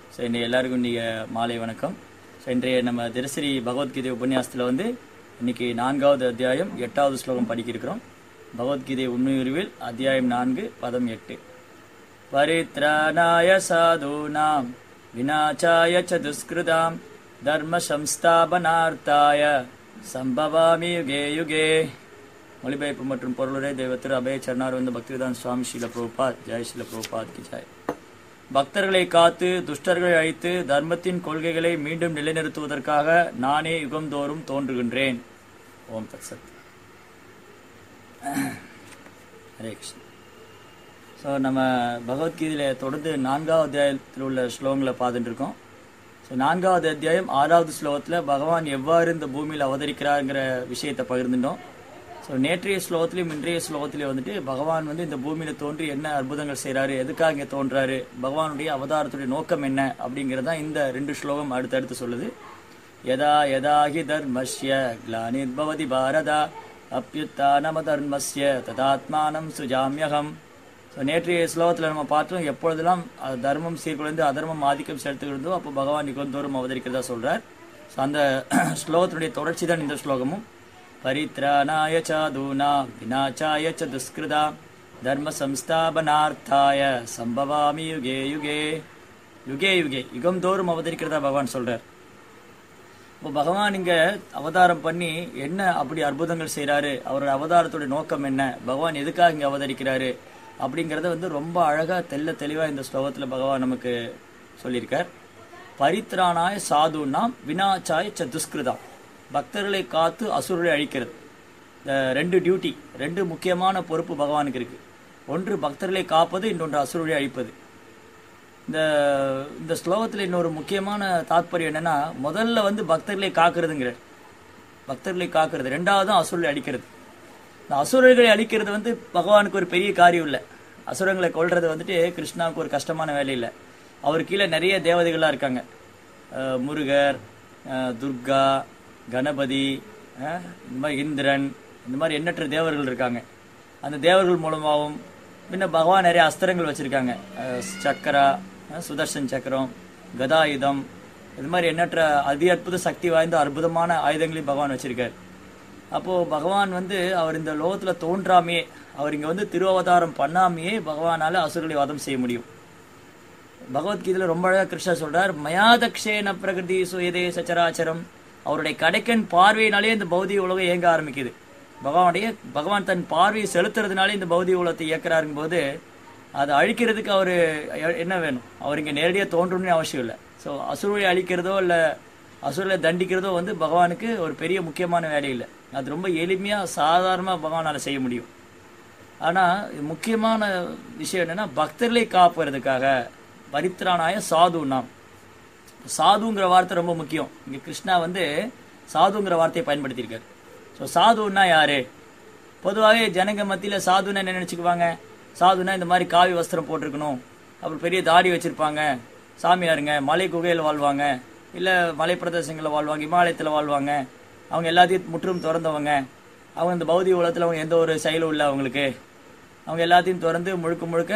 So இன்றைய எல்லாருக்கும் இன்றைய மாலை வணக்கம் ஸோ இன்றைய நம்ம தினசரி பகவத்கீதை உபன்யாசத்தில் வந்து இன்னைக்கு நான்காவது அத்தியாயம் எட்டாவது ஸ்லோகம் படிக்கிருக்கிறோம் பகவத்கீதை உண்மையுருவில் அத்தியாயம் நான்கு பதம் எட்டு परित्राणाय साधूनां विनाशाय च दुष्कृतां धर्मसंस्थापनार्थाय சம்பவாமி யுகே யுகே மொழிபெயர்ப்பு மற்றும் பொருளுரை தெய்வ திரு அபய சரணார் வந்து பக்திவேதான் சுவாமி ஸ்ரீல பிரபுபாத் ஜெய் ஸ்ரீல பிரபுபாத் கி ஜெய் பக்தர்களை காத்து துஷ்டர்களை அழித்து தர்மத்தின் கொள்கைகளை மீண்டும் நிலைநிறுத்துவதற்காக நானே யுகந்தோறும் தோன்றுகின்றேன் ஓம் தத் சத் ஹரே கிருஷ்ணன் ஸோ நம்ம பகவத்கீதையில் தொடர்ந்து நான்காவது அத்தியாயத்தில் உள்ள ஸ்லோகங்களை பார்த்துட்டு இருக்கோம் ஸோ நான்காவது அத்தியாயம் ஆறாவது ஸ்லோகத்தில் பகவான் எவ்வாறு இந்த பூமியில் அவதரிக்கிறாருங்கிற விஷயத்தை பகிர்ந்துட்டோம் ஸோ நேற்றைய ஸ்லோகத்திலையும் இன்றைய ஸ்லோகத்திலையும் வந்துட்டு பகவான் வந்து இந்த பூமியில் தோன்றி என்ன அற்புதங்கள் செய்கிறாரு எதுக்காக இங்கே தோன்றாரு பகவானுடைய அவதாரத்துடைய நோக்கம் என்ன அப்படிங்கிறது தான் இந்த ரெண்டு ஸ்லோகம் அடுத்தடுத்து சொல்லுது யதா யதா ஹி தர்மஸ்ய கிளானிர்பவதி பாரதா அப்பியுத்தானம தர்மஸ்ய ததாத்மானம் சுஜாமியகம் ஸோ நேற்றைய ஸ்லோகத்தில் நம்ம பார்த்தோம் எப்பொழுதெல்லாம் அது தர்மம் சீர்குலைந்து அதர்மம் ஆதிக்கம் செலுத்துகிறதோ அப்போ பகவான் யுகந்தோறும் அவதரிக்கிறதா சொல்றார் ஸோ அந்த ஸ்லோகத்தினுடைய தொடர்ச்சி தான் இந்த ஸ்லோகமும் பரித்ராணாய சாதூனா வினாச்சாய ச துஷ்கிருதா தர்ம சம்ஸ்தாபனார்த்தாய சம்பவாமி யுகே யுகே யுகே யுகே யுகந்தோறும் அவதரிக்கிறதா பகவான் சொல்றார் இப்போ பகவான் இங்க அவதாரம் பண்ணி என்ன அப்படி அற்புதங்கள் செய்றாரு அவரோட அவதாரத்தோட நோக்கம் என்ன பகவான் எதுக்காக இங்க அவதரிக்கிறாரு அப்படிங்கறத வந்து ரொம்ப அழகா தெல்ல தெளிவா இந்த ஸ்லோகத்துல பகவான் நமக்கு சொல்லியிருக்கார் பரித்ராணாய சாதுனாம் வினாச்சாய ச துஷ்கிருதம் பக்தர்களை காத்து அசுரரை அழிக்கிறது இந்த ரெண்டு டியூட்டி ரெண்டு முக்கியமான பொறுப்பு பகவானுக்கு இருக்கு ஒன்று பக்தர்களை காப்பது இன்னொன்று அசுரரை அழிப்பது இந்த இந்த ஸ்லோகத்தில் இன்னொரு முக்கியமான தாத்பரியம் என்னன்னா முதல்ல வந்து பக்தர்களை காக்குறதுங்கிறார் பக்தர்களை காக்குறது ரெண்டாவது அசுரர்களை அழிக்கிறது இந்த அசுரர்களை அழிக்கிறது வந்து பகவானுக்கு ஒரு பெரிய காரியம் இல்லை அசுரங்களை கொல்றது வந்துட்டு கிருஷ்ணாவுக்கு ஒரு கஷ்டமான வேலை இல்லை அவர் கீழே நிறைய தேவதைகள்லாம் இருக்காங்க அஹ் முருகர் அஹ் துர்கா கணபதி அஹ் இந்த மாதிரி இந்திரன் இந்த மாதிரி எண்ணற்ற தேவர்கள் இருக்காங்க அந்த தேவர்கள் மூலமாகவும் பின்ன பகவான் நிறைய அஸ்திரங்கள் வச்சிருக்காங்க அஹ் சக்கரா அஹ் சுதர்சன் சக்கரம் கதாயுதம் இது மாதிரி எண்ணற்ற அதி அற்புத சக்தி வாய்ந்த அற்புதமான ஆயுதங்களையும் பகவான் வச்சிருக்காரு அப்போ பகவான் வந்து அவர் இந்த லோகத்துல தோன்றாமையே அவர் இங்க வந்து திருவவதாரம் பண்ணாமையே பகவானால அசுரர்களை வதம் செய்ய முடியும் பகவத்கீதையில ரொம்ப அழகா கிருஷ்ணர் சொல்றார் மயாதக்ஷேன பிரகிருதி சுயதே சச்சராச்சரம் அவருடைய கடைக்கன் பார்வையினாலே இந்த பௌதிக உலகம் இயங்க ஆரம்பிக்குது பகவானுடைய பகவான் தன் பார்வையை செலுத்துறதுனாலே இந்த பௌதிக உலகத்தை இயக்குறாருங்கும் போது அதை அழிக்கிறதுக்கு அவரு என்ன வேணும் அவர் இங்க நேரடியாக தோன்றணும்னு அவசியம் இல்லை ஸோ அசுரரை அழிக்கிறதோ இல்லை அசுரலை தண்டிக்கிறதோ வந்து பகவானுக்கு ஒரு பெரிய முக்கியமான வேலை இல்லை அது ரொம்ப எளிமையா சாதாரணமா பகவானால செய்ய முடியும் ஆனா முக்கியமான விஷயம் என்னன்னா பக்தர்களை காப்புறதுக்காக பரித்ரானாய சாது நாம் சாதுங்கிற வார்த்தை ரொம்ப முக்கியம் இங்க கிருஷ்ணா வந்து சாதுங்கிற வார்த்தையை பயன்படுத்தியிருக்காரு ஸோ சாதுன்னா யாரு பொதுவாகவே ஜனங்க மத்தியில சாதுன்னா என்ன நினைச்சுக்குவாங்க சாதுன்னா இந்த மாதிரி காவி வஸ்திரம் போட்டிருக்கணும் அப்புறம் பெரிய தாடி வச்சிருப்பாங்க சாமியாருங்க மலை குகையில் வாழ்வாங்க இல்ல மலை பிரதேசங்களில் வாழ்வாங்க இமாலயத்தில் வாழ்வாங்க அவங்க எல்லாத்தையும் முற்றும் திறந்தவங்க அவங்க இந்த பௌதிக உலகத்தில் அவங்க எந்த ஒரு செயலும் இல்லை அவங்களுக்கு அவங்க எல்லாத்தையும் திறந்து முழுக்க முழுக்க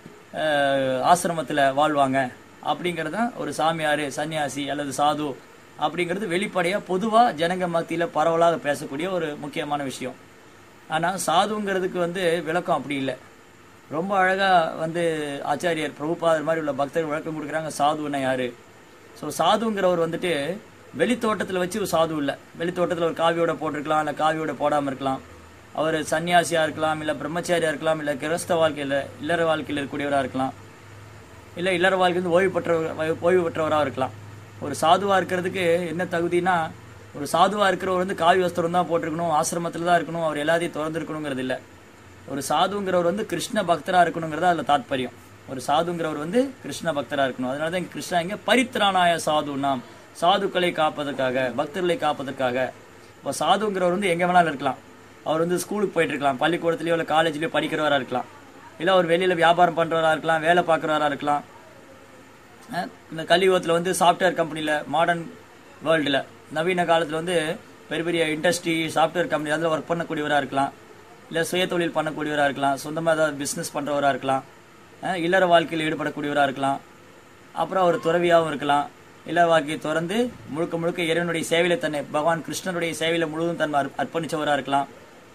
ஆசிரமத்தில் வாழ்வாங்க அப்படிங்கிறது தான் ஒரு சாமியார் சன்னியாசி அல்லது சாது அப்படிங்கிறது வெளிப்படையாக பொதுவாக ஜனங்க மத்தியில் பரவலாக பேசக்கூடிய ஒரு முக்கியமான விஷயம் ஆனால் சாதுங்கிறதுக்கு வந்து விளக்கம் அப்படி இல்லை ரொம்ப அழகாக வந்து ஆச்சாரியர் பிரபுபாதர் மாதிரி உள்ள பக்தர் விளக்கம் கொடுக்குறாங்க சாதுன்னா யாரு ஸோ சாதுங்கிறவர் வந்துட்டு வெளித்தோட்டத்தில் வச்சு ஒரு சாது இல்லை வெளித்தோட்டத்தில் ஒரு காவியோட போட்டிருக்கலாம் இல்லை காவியோட போடாமல் இருக்கலாம் அவர் சன்னியாசியாக இருக்கலாம் இல்லை பிரம்மச்சாரியாக இருக்கலாம் இல்லை கிரஸ்த வாழ்க்கையில் இல்லற வாழ்க்கையில் இருக்கக்கூடியவராக இருக்கலாம் இல்லை இல்லற வாழ்க்கையிலிருந்து ஓய்வு பெற்றவர் ஓய்வு பெற்றவராக இருக்கலாம் ஒரு சாதுவாக இருக்கிறதுக்கு என்ன தகுதினா ஒரு சாதுவாக இருக்கிறவர் வந்து காவி வஸ்திரம் தான் போட்டிருக்கணும் ஆசிரமத்தில் தான் இருக்கணும் அவர் எல்லாத்தையும் திறந்துருக்கணுங்கிறது இல்லை ஒரு சாதுங்கிறவர் வந்து கிருஷ்ண பக்தராக இருக்கணுங்கிறதா அதில் தாத்பரியம் ஒரு சாதுங்கிறவர் வந்து கிருஷ்ண பக்தராக இருக்கணும் அதனால தான் கிருஷ்ணா இங்கே பரித்ராணாய சாது நாம் சாதுக்களை காப்பதற்காக பக்தர்களை காப்பதற்காக இப்போ சாதுங்கிறவர் வந்து எங்கே வேணாலும் இருக்கலாம் அவர் வந்து ஸ்கூலுக்கு போயிட்டு இருக்கலாம் பள்ளிக்கூடத்துலயோ இல்லை காலேஜ்லயோ படிக்கிறவரா இருக்கலாம் இல்லை அவர் வெளியில வியாபாரம் பண்றவரா இருக்கலாம் வேலை பார்க்குறவரா இருக்கலாம் அஹ் இந்த கலியுகத்தில் வந்து சாஃப்ட்வேர் கம்பெனியில் மாடர்ன் வேர்ல்டில் நவீன காலத்தில் வந்து பெரிய பெரிய இண்டஸ்ட்ரி சாஃப்ட்வேர் கம்பெனி அதில் ஒர்க் பண்ணக்கூடியவராக இருக்கலாம் இல்லை சுய தொழில் பண்ணக்கூடியவராக இருக்கலாம் சொந்தமாக ஏதாவது பிஸ்னஸ் பண்ணுறவராக இருக்கலாம் அஹ் இல்லற வாழ்க்கையில் ஈடுபடக்கூடியவராக இருக்கலாம் அப்புறம் அவர் துறவியாகவும் இருக்கலாம் இல்ல வாழ்க்கையை திறந்து முழுக்க முழுக்க இறைவனுடைய சேவையில தன்னை பகவான் கிருஷ்ணனுடைய சேவையில முழுவதும் தன்னை அர்ப்ப- அர்ப்பணிச்சவரா இருக்கலாம்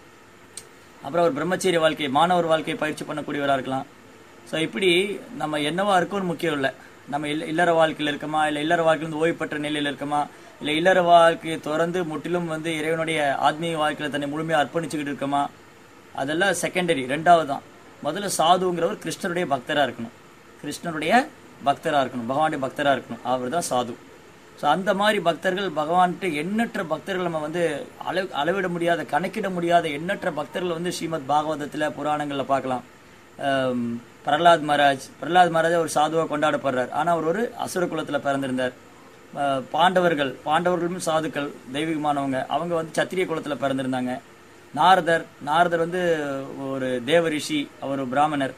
அப்புறம் ஒரு பிரம்மச்சரிய வாழ்க்கை மாணவர் வாழ்க்கையை பயிற்சி பண்ணக்கூடியவராக இருக்கலாம் ஸோ இப்படி நம்ம என்னவா இருக்கோம்னு முக்கியம் இல்லை நம்ம இல்ல இல்லற வாழ்க்கையில் இருக்கோமா இல்லை இல்லற வாழ்க்கையிலிருந்து ஓய்வு பெற்ற நிலையில் இருக்கோமா இல்லை இல்லற வாழ்க்கையை திறந்து முற்றிலும் வந்து இறைவனுடைய ஆத்மீக வாழ்க்கையில் தன்னை முழுமையாக அர்ப்பணிச்சுக்கிட்டு இருக்கோமா அதெல்லாம் செகண்டரி ரெண்டாவது தான் முதல்ல சாதுங்கிறவர் கிருஷ்ணருடைய பக்தராக இருக்கணும் கிருஷ்ணருடைய பக்தராக இருக்கணும் பகவானுடைய பக்தராக இருக்கணும் அவர் தான் சாது ஸோ அந்த மாதிரி பக்தர்கள் பகவான்கிட்ட எண்ணற்ற பக்தர்கள் நம்ம வந்து அளவு அளவிட முடியாத கணக்கிட முடியாத எண்ணற்ற பக்தர்கள் வந்து ஸ்ரீமத் பாகவதத்தில் புராணங்களில் பார்க்கலாம் ஆம், பிரகலாத் மகாராஜ் பிரகலாத் மகாராஜ் ஒரு சாதுவாக கொண்டாடப்படுறார் ஆனால் அவர் ஒரு அசுர குலத்தில் பிறந்திருந்தார் அஹ், பாண்டவர்கள் பாண்டவர்களும் சாதுக்கள் தெய்வீகமானவங்க அவங்க வந்து சத்திரிய குலத்தில் பிறந்திருந்தாங்க நாரதர் நாரதர் வந்து ஒரு தேவ ரிஷி அவர் ஒரு பிராமணர்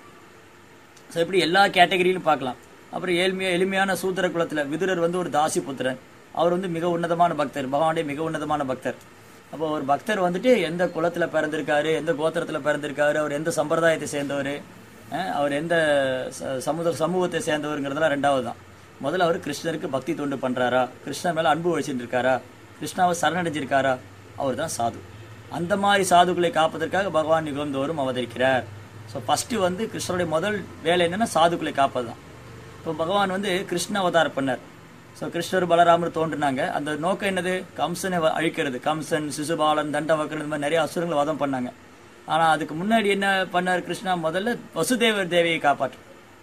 ஸோ இப்படி எல்லா கேட்டகரியிலும் பார்க்கலாம் அப்புறம் ஏழ்மையா எளிமையான சூத்திர குலத்தில் விதுரர் வந்து ஒரு தாசி புத்திரன் அவர் வந்து மிக உன்னதமான பக்தர் பகவானுடைய மிக உன்னதமான பக்தர் அப்போ ஒரு பக்தர் வந்துட்டு எந்த குலத்தில் பிறந்திருக்காரு எந்த கோத்திரத்தில் பிறந்திருக்காரு அவர் எந்த சம்பிரதாயத்தை சேர்ந்தவர் அவர் எந்த ச- சமுத சமூகத்தை சேர்ந்தவருங்கிறதெல்லாம் ரெண்டாவது தான் முதல்ல அவர் கிருஷ்ணருக்கு பக்தி தொண்டு பண்றாரா கிருஷ்ணன் மேல அன்பு வச்சுட்டு இருக்காரா கிருஷ்ணாவை சரணடைஞ்சிருக்காரா அவர் தான் சாது அந்த மாதிரி சாதுக்களை காப்பதற்காக பகவான் யுகந்தோறும் அவதரிக்கிறார் ஸோ ஃபர்ஸ்ட் வந்து கிருஷ்ணருடைய முதல் வேலை என்னன்னா சாதுக்களை காப்பது தான் இப்போ பகவான் வந்து கிருஷ்ண அவதாரம் பண்ணார் ஸோ கிருஷ்ணர் பலராமர் தோன்றினாங்க அந்த நோக்கம் என்னது கம்சனை வ- அழிக்கிறது கம்சன் சிசுபாலன் தண்டவக்கரன் இந்த மாதிரி நிறைய அசுரங்களை வதம் பண்ணாங்க ஆனா அதுக்கு முன்னாடி என்ன பண்ணார் கிருஷ்ணா முதல்ல வசுதேவர் தேவியை காப்பாற்று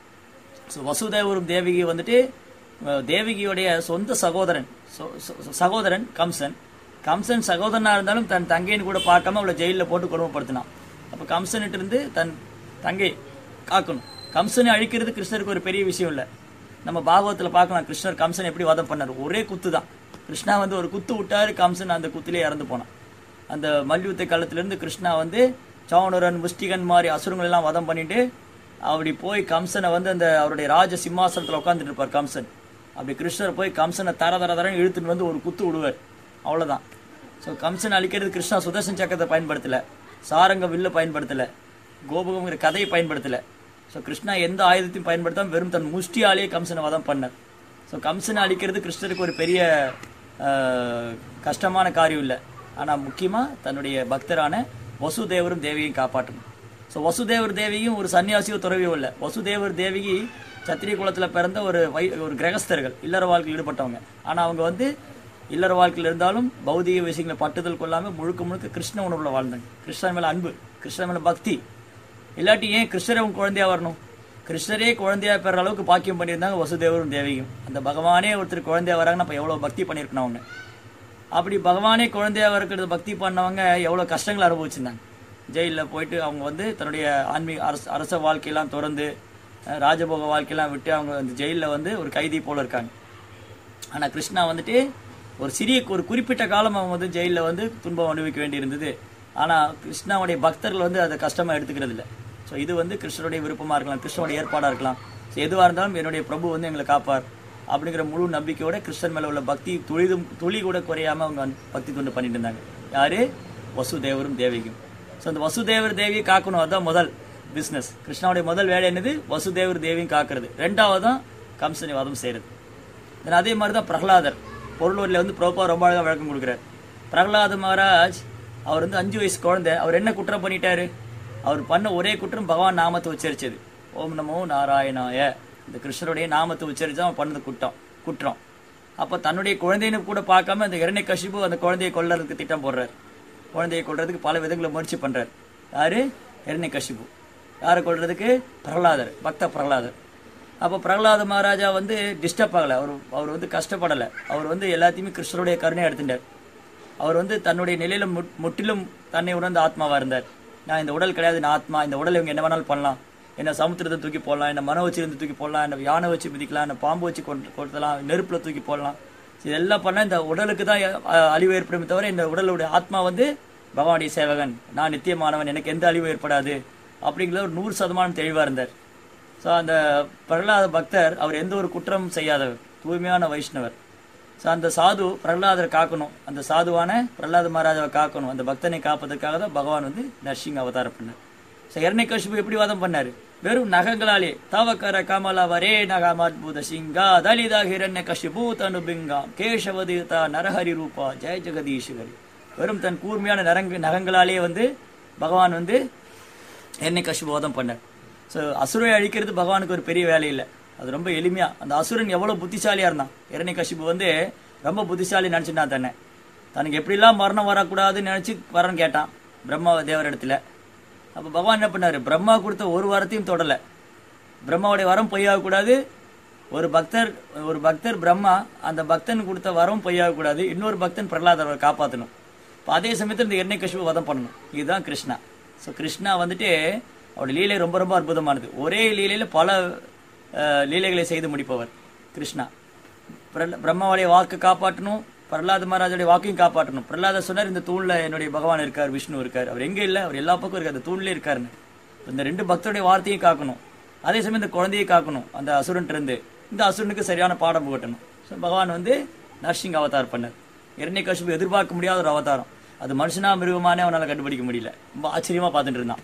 ஸோ வசுதேவரும் தேவகி வந்துட்டு அஹ், தேவகியுடைய சொந்த சகோதரன் சொ- சொ- சகோதரன் கம்சன் கம்சன் சகோதரனா இருந்தாலும் தன் தங்கைன்னு கூட பார்க்காம அவளை ஜெயிலில் போட்டு கொடுமைப்படுத்தினான் அப்போ கம்சன்கிட்ட இருந்து தன் தங்கை காக்கணும் கம்சனை அழிக்கிறது கிருஷ்ணருக்கு ஒரு பெரிய விஷயம் இல்லை நம்ம பாகவத்தில் பார்க்கலாம் கிருஷ்ணர் கம்சன் எப்படி வதம் பண்ணார் ஒரே குத்து தான் கிருஷ்ணா வந்து ஒரு குத்து விட்டாரு கம்சன் அந்த குத்திலே இறந்து போனான் அந்த மல்யுத்த காலத்திலிருந்து கிருஷ்ணா வந்து சவுனரன் முஷ்டிகன் மாதிரி அசுரங்கள் எல்லாம் வதம் பண்ணிட்டு அப்படி போய் கம்சனை வந்து அந்த அவருடைய ராஜ சிம்மாசனத்தில் உட்காந்துட்டு இருப்பார் கம்சன் அப்படி கிருஷ்ணர் போய் கம்சனை தர தர தரன்னு இழுத்துட்டு வந்து ஒரு குத்து விடுவார் அவ்வளவுதான் ஸோ கம்சன் அழிக்கிறது கிருஷ்ணா சுதர்சன் சக்கரத்தை பயன்படுத்தல சாரங்க வில்ல பயன்படுத்தல கோபுகம்ங்கிற கதையை பயன்படுத்தல ஸோ கிருஷ்ணா எந்த ஆயுதத்தையும் பயன்படுத்தாம வெறும் தன் முஷ்டியாலேயே கம்சனை வதம் பண்ணார் ஸோ கம்சனை அழிக்கிறது கிருஷ்ணருக்கு ஒரு பெரிய ஆஹ், கஷ்டமான காரியம் இல்லை ஆனால் முக்கியமாக தன்னுடைய பக்தரான வசுதேவரும் தேவியையும் காப்பாற்றணும் ஸோ வசுதேவர் தேவியும் ஒரு சன்னியாசியோ துறவியோ இல்லை வசுதேவர் தேவிக்கு சத்திரிய குலத்தில் பிறந்த ஒரு வை ஒரு கிரகஸ்தர்கள் இல்லற வாழ்க்கையில் ஈடுபட்டவங்க ஆனால் அவங்க வந்து இல்லற வாழ்க்கையில் இருந்தாலும் பௌதிக விஷயங்களை பட்டுதல் கொள்ளாமல் முழுக்க முழுக்க கிருஷ்ண உணர்வுல வாழ்ந்தாங்க கிருஷ்ணன் மேலே அன்பு கிருஷ்ணன் மேலே பக்தி இல்லாட்டி ஏன் கிருஷ்ணரே உங்க குழந்தையா வரணும் கிருஷ்ணரே குழந்தையா பெற அளவுக்கு பாக்கியம் பண்ணியிருந்தாங்க வசுதேவரும் தேவியும் அந்த பகவானே ஒருத்தர் குழந்தையா வராங்கன்னா அப்ப எவ்வளவு பக்தி பண்ணியிருக்கணும் அவங்க அப்படி பகவானே குழந்தையா இருக்கிறது பக்தி பண்ணவங்க எவ்வளவு கஷ்டங்களை அனுபவிச்சிருந்தாங்க ஜெயிலில் போயிட்டு அவங்க வந்து தன்னுடைய ஆன்மீக அரச அரச வாழ்க்கையெல்லாம் திறந்து அஹ், ராஜபோக வாழ்க்கையெல்லாம் விட்டு அவங்க அந்த ஜெயிலில் வந்து ஒரு கைதி போல இருக்காங்க ஆனா கிருஷ்ணா வந்துட்டு ஒரு சிறிய ஒரு குறிப்பிட்ட காலம் அவங்க வந்து ஜெயிலில் வந்து துன்பம் அனுபவிக்க வேண்டியிருந்தது ஆனா கிருஷ்ணாவுடைய பக்தர்கள் வந்து அதை கஷ்டமா எடுத்துக்கிறது இல்லை ஸோ இது வந்து கிருஷ்ணருடைய விருப்பமா இருக்கலாம் கிருஷ்ணனுடைய ஏற்பாடா இருக்கலாம் ஸோ எதுவாக இருந்தாலும் என்னுடைய பிரபு வந்து எங்களை காப்பார் அப்படிங்கிற முழு நம்பிக்கையோட கிருஷ்ணன் மேல உள்ள பக்தி துளிதும் துளி கூட குறையாம அவங்க வந்து பக்தி தொண்டு பண்ணிட்டு இருந்தாங்க யாரு வசுதேவரும் தேவிக்கும் ஸோ அந்த வசுதேவர் தேவியை காக்கணும் அதுதான் முதல் பிஸ்னஸ் கிருஷ்ணாவுடைய முதல் வேலை என்னது வசுதேவர் தேவியும் காக்கிறது ரெண்டாவது தான் கம்சனை வதம் செய்யறது தென் அதே மாதிரி தான் பிரகலாதர் பொருளூரில் வந்து பிரபா ரொம்ப அழகாக விளக்கம் கொடுக்குறார் பிரகலாத மகாராஜ் அவர் வந்து அஞ்சு வயசு குழந்தை அவர் என்ன குற்றம் பண்ணிட்டாரு அவர் பண்ண ஒரே குற்றம் பகவான் நாமத்தை உச்சரிச்சது ஓம் நமோ நாராயணாய இந்த கிருஷ்ணருடைய நாமத்தை உச்சரிச்சு அவன் பண்ணது குற்றம் குற்றம் அப்ப தன்னுடைய குழந்தைன்னு கூட பார்க்காம அந்த இரண்டை கஷிபு அந்த குழந்தையை கொல்றதுக்கு திட்டம் போடுறார் குழந்தையை கொல்றதுக்கு பல விதங்களை முயற்சி பண்றார் யாரு இரண்டை கஷிபு யாரை கொல்றதுக்கு பிரகலாதர் பக்த பிரகலாதர் அப்போ பிரகலாத மகாராஜா வந்து டிஸ்டர்ப் ஆகல அவர் அவர் வந்து கஷ்டப்படல அவர் வந்து எல்லாத்தையுமே கிருஷ்ணருடைய கருணை எடுத்துட்டார் அவர் வந்து தன்னுடைய நிலையில முட்- முற்றிலும் தன்னை உணர்ந்த ஆத்மாவா இருந்தார் நான் இந்த உடல் கிடையாது நான் ஆத்மா இந்த உடல் இவங்க என்ன வேணாலும் பண்ணலாம் என்ன சமுத்திரத்தை தூக்கி போடலாம் என்ன மன வச்சு இருந்து தூக்கி போடலாம் என்ன யானை வச்சு மிதிக்கலாம் என்ன பாம்பு வச்சு கொண்டு கொடுத்தலாம் நெருப்புல தூக்கி போடலாம் இதெல்லாம் பண்ணா இந்த உடலுக்கு தான் அஹ், அழிவு ஏற்படுமே தவிர இந்த உடலுடைய ஆத்மா வந்து பகவானுடைய சேவகன் நான் நித்தியமானவன் எனக்கு எந்த அழிவும் ஏற்படாது அப்படிங்கிற ஒரு நூறு சதமானம் தெளிவா இருந்தார் ஸோ அந்த பிரகலாத பக்தர் அவர் எந்த ஒரு குற்றமும் செய்யாதவர் தூய்மையான வைஷ்ணவர் ஸோ அந்த சாது பிரகலாதரை காக்கணும் அந்த சாதுவான பிரகலாத மகாராஜாவை காக்கணும் அந்த பக்தனை காப்பதற்காக தான் பகவான் வந்து நர்சிங் அவதாரம் பண்ணார் ஸோ இரண்ய எப்படி வாதம் பண்ணாரு வெறும் நகங்களாலே தவக்கர கமல வரே நகமத்புத சிங்கா தலிதா ஹிரண்ய கஷிபூ தனுபிங்கா கேசவதீதா நரஹரி ரூபா ஜெய ஜெகதீஸ்வரி வெறும் தன் கூர்மையான நரங்கு நகங்களாலே வந்து பகவான் வந்து என்னை கஷிபோதம் பண்ணார் ஸோ அசுரை அழிக்கிறது பகவானுக்கு ஒரு பெரிய வேலை இல்லை அது ரொம்ப எளிமையா அந்த அசுரன் எவ்வளவு புத்திசாலியா இருந்தான் இரண்ய கஷிபு வந்து ரொம்ப புத்திசாலி நினைச்சுட்டான் தன்னை தனக்கு எப்படிலாம் மரணம் வரக்கூடாதுன்னு நினைச்சு வரன்னு கேட்டான் பிரம்மா தேவர் இடத்துல அப்ப பகவான் என்ன பண்ணாரு பிரம்மா கொடுத்த ஒரு வரத்தையும் தொடல பிரம்மாவுடைய வரம் பொய்யாகக்கூடாது ஒரு பக்தர் ஒரு பக்தர் பிரம்மா அந்த பக்தன் கொடுத்த வரம் பொய்யாகக்கூடாது இன்னொரு பக்தன் பிரகலாதரை காப்பாற்றணும் இப்போ அதே சமயத்தில் இந்த எண்ணெய் கஷ்பு வதம் பண்ணணும் இதுதான் கிருஷ்ணா ஸோ கிருஷ்ணா வந்துட்டு அவருடைய லீலை ரொம்ப ரொம்ப அற்புதமானது ஒரே லீலையில பல அஹ், லீலைகளை செய்து முடிப்பவர் கிருஷ்ணா பிரல- பிரம்மாவுடைய வாக்கு காப்பாற்றணும் பிரகலாத மகாராஜுடைய வாக்கையும் காப்பாற்றணும் பிரகலாத சொன்னார் இந்த தூண்ல என்னுடைய பகவான் இருக்கார் விஷ்ணு இருக்கார் அவர் எங்க இல்ல அவர் எல்லா பக்கம் இருக்கார் அந்த தூண்ல இருக்காருன்னு இந்த ரெண்டு பக்தருடைய வார்த்தையும் காக்கணும் அதே சமயம் இந்த குழந்தையை காக்கணும் அந்த அசுரன் இருந்து இந்த அசுரனுக்கு சரியான பாடம் புகட்டணும் ஸோ பகவான் வந்து நர்சிங் அவதார் பண்ணார் இரண்டை கஷ்பு எதிர்பார்க்க முடியாத ஒரு அவதாரம் அது மனுஷனா மிருகமானே அவனால கண்டுபிடிக்க முடியல ரொம்ப ஆச்சரியமா பார்த்துட்டு இருந்தான்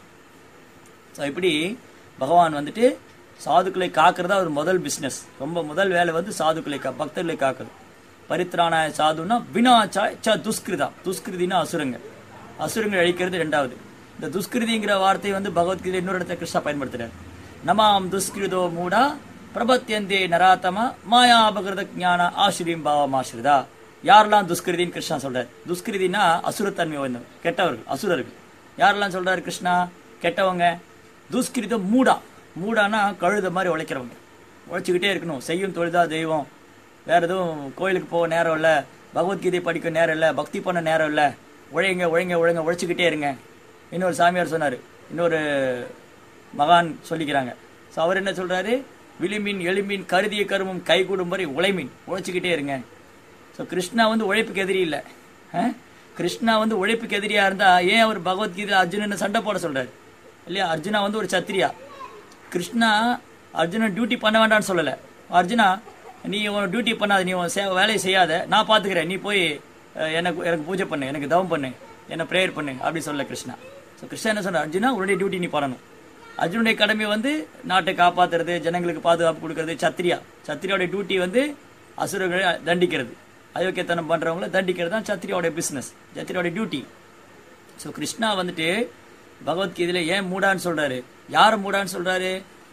ஸோ இப்படி பகவான் வந்துட்டு சாதுக்களை காக்கிறதா ஒரு முதல் பிஸ்னஸ் ரொம்ப முதல் வேலை வந்து சாதுக்களை கா பக்தர்களை காக்குறது பரித்ராணாய சாதுன்னா வினாச்சா ச துஷ்கிருதா துஷ்கிருதினா அசுரங்க அசுரங்கள் அழிக்கிறது ரெண்டாவது இந்த துஷ்கிருதிங்கிற வார்த்தை வந்து பகவத்கீதை இன்னொரு இடத்துல கிருஷ்ணா பயன்படுத்துறாரு நமாம் துஷ்கிருதோ மூடா பிரபத்தியந்தே நராத்தம மாயா அபகிருத ஞான ஆசிரியம் பாவம் ஆசிரிதா யாரெல்லாம் துஷ்கிருதின்னு கிருஷ்ணா சொல்றாரு துஷ்கிருதினா அசுரத்தன்மை வந்தவங்க கெட்டவர்கள் அசுரர்கள் யாரெல்லாம் சொல்றாரு கிருஷ்ணா கெட்டவங்க துஷ்கிருதம் மூடா மூடானா கழுத மாதிரி உழைக்கிறவங்க உழைச்சிக்கிட்டே இருக்கணும் செய்யும் தொழுதா தெய்வம் வேற எதுவும் கோயிலுக்கு போக நேரம் இல்லை பகவத்கீதை படிக்க நேரம் இல்லை பக்தி பண்ண நேரம் இல்லை உழைங்க உழைங்க உழைங்க உழைச்சிக்கிட்டே இருங்க இன்னொரு சாமியார் சொன்னார் இன்னொரு மகான் சொல்லிக்கிறாங்க ஸோ அவர் என்ன சொல்றாரு விளிமீன் எளிமீன் கருதிய கருமம் கைகூடும் வரை உழைமீன் உழைச்சிக்கிட்டே இருங்க ஸோ கிருஷ்ணா வந்து உழைப்புக்கு எதிரி இல்லை கிருஷ்ணா வந்து உழைப்புக்கு எதிரியா இருந்தா ஏன் அவர் பகவத்கீதை அர்ஜுனன் சண்டை போட சொல்றாரு இல்லையா அர்ஜுனா வந்து ஒரு சத்திரியா கிருஷ்ணா அர்ஜுனன் டியூட்டி பண்ண வேண்டாம்னு சொல்லல அர்ஜுனா நீ உன் டியூட்டி பண்ணாத நீ உன் சே வேலையை செய்யாத நான் பாத்துக்கிறேன் நீ போய் அஹ், எனக்கு எனக்கு பூஜை பண்ணு எனக்கு தவம் பண்ணு என்ன ப்ரேயர் பண்ணு அப்படி சொல்லல கிருஷ்ணா ஸோ கிருஷ்ணா என்ன சொன்ன அர்ஜுனா உன்னுடைய டியூட்டி நீ பண்ணணும் அர்ஜுனுடைய கடமை வந்து நாட்டை காப்பாத்துறது ஜனங்களுக்கு பாதுகாப்பு கொடுக்கறது சத்திரியா சத்திரியோட டியூட்டி வந்து அசுரர்களை தண்டிக்கிறது அயோக்கியத்தனம் பண்றவங்கள தண்டிக்கிறது தான் சத்திரியோட பிசினஸ் சத்திரியோட டியூட்டி ஸோ கிருஷ்ணா வந்துட்டு பகவத்கீதையில ஏன் மூடான்னு சொல்றாரு யார் மூடான்னு சொல்றாரு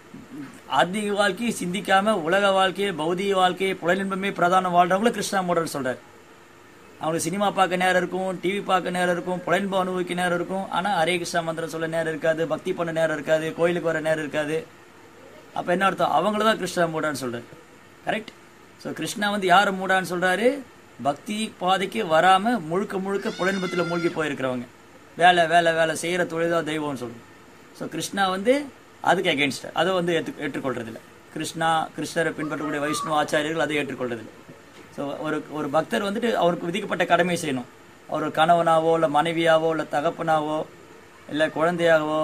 ஆத்மீக வாழ்க்கையை சிந்திக்காம உலக வாழ்க்கையை பௌதிக வாழ்க்கையை புலனின்பமே பிரதானம் வாழ்றவங்கள கிருஷ்ணா மூடன்னு சொல்றாரு அவங்களுக்கு சினிமா பார்க்க நேரம் இருக்கும் டிவி பார்க்க நேரம் இருக்கும் புலன்பம் அனுபவிக்க நேரம் இருக்கும் ஆனா ஹரே கிருஷ்ணா மந்திரம் சொல்ல நேரம் இருக்காது பக்தி பண்ண நேரம் இருக்காது கோயிலுக்கு வர நேரம் இருக்காது அப்ப என்ன அர்த்தம் அவங்கள தான் கிருஷ்ணா மூடான்னு சொல்றாரு கரெக்ட் ஸோ கிருஷ்ணா வந்து யாரை மூடான்னு சொல்றாரு பக்தி பாதைக்கு வராம முழுக்க முழுக்க புலன்பத்துல மூழ்கி போயிருக்கிறவங்க வேலை வேலை வேலை செய்யற தொழில்தான் தெய்வம்னு சொல்றோம் ஸோ கிருஷ்ணா வந்து அதுக்கு அகேன்ஸ்ட் அதை வந்து ஏற்று ஏற்றுக்கொள்றதில்ல கிருஷ்ணா கிருஷ்ணரை பின்பற்றக்கூடிய வைஷ்ணவ ஆச்சாரியர்கள் அதை ஏற்றுக்கொள்றதில்லை ஸோ ஒரு ஒரு பக்தர் வந்துட்டு அவருக்கு விதிக்கப்பட்ட கடமை செய்யணும் அவர் ஒரு கணவனாவோ இல்லை மனைவியாவோ இல்லை தகப்பனாவோ இல்லை குழந்தையாகவோ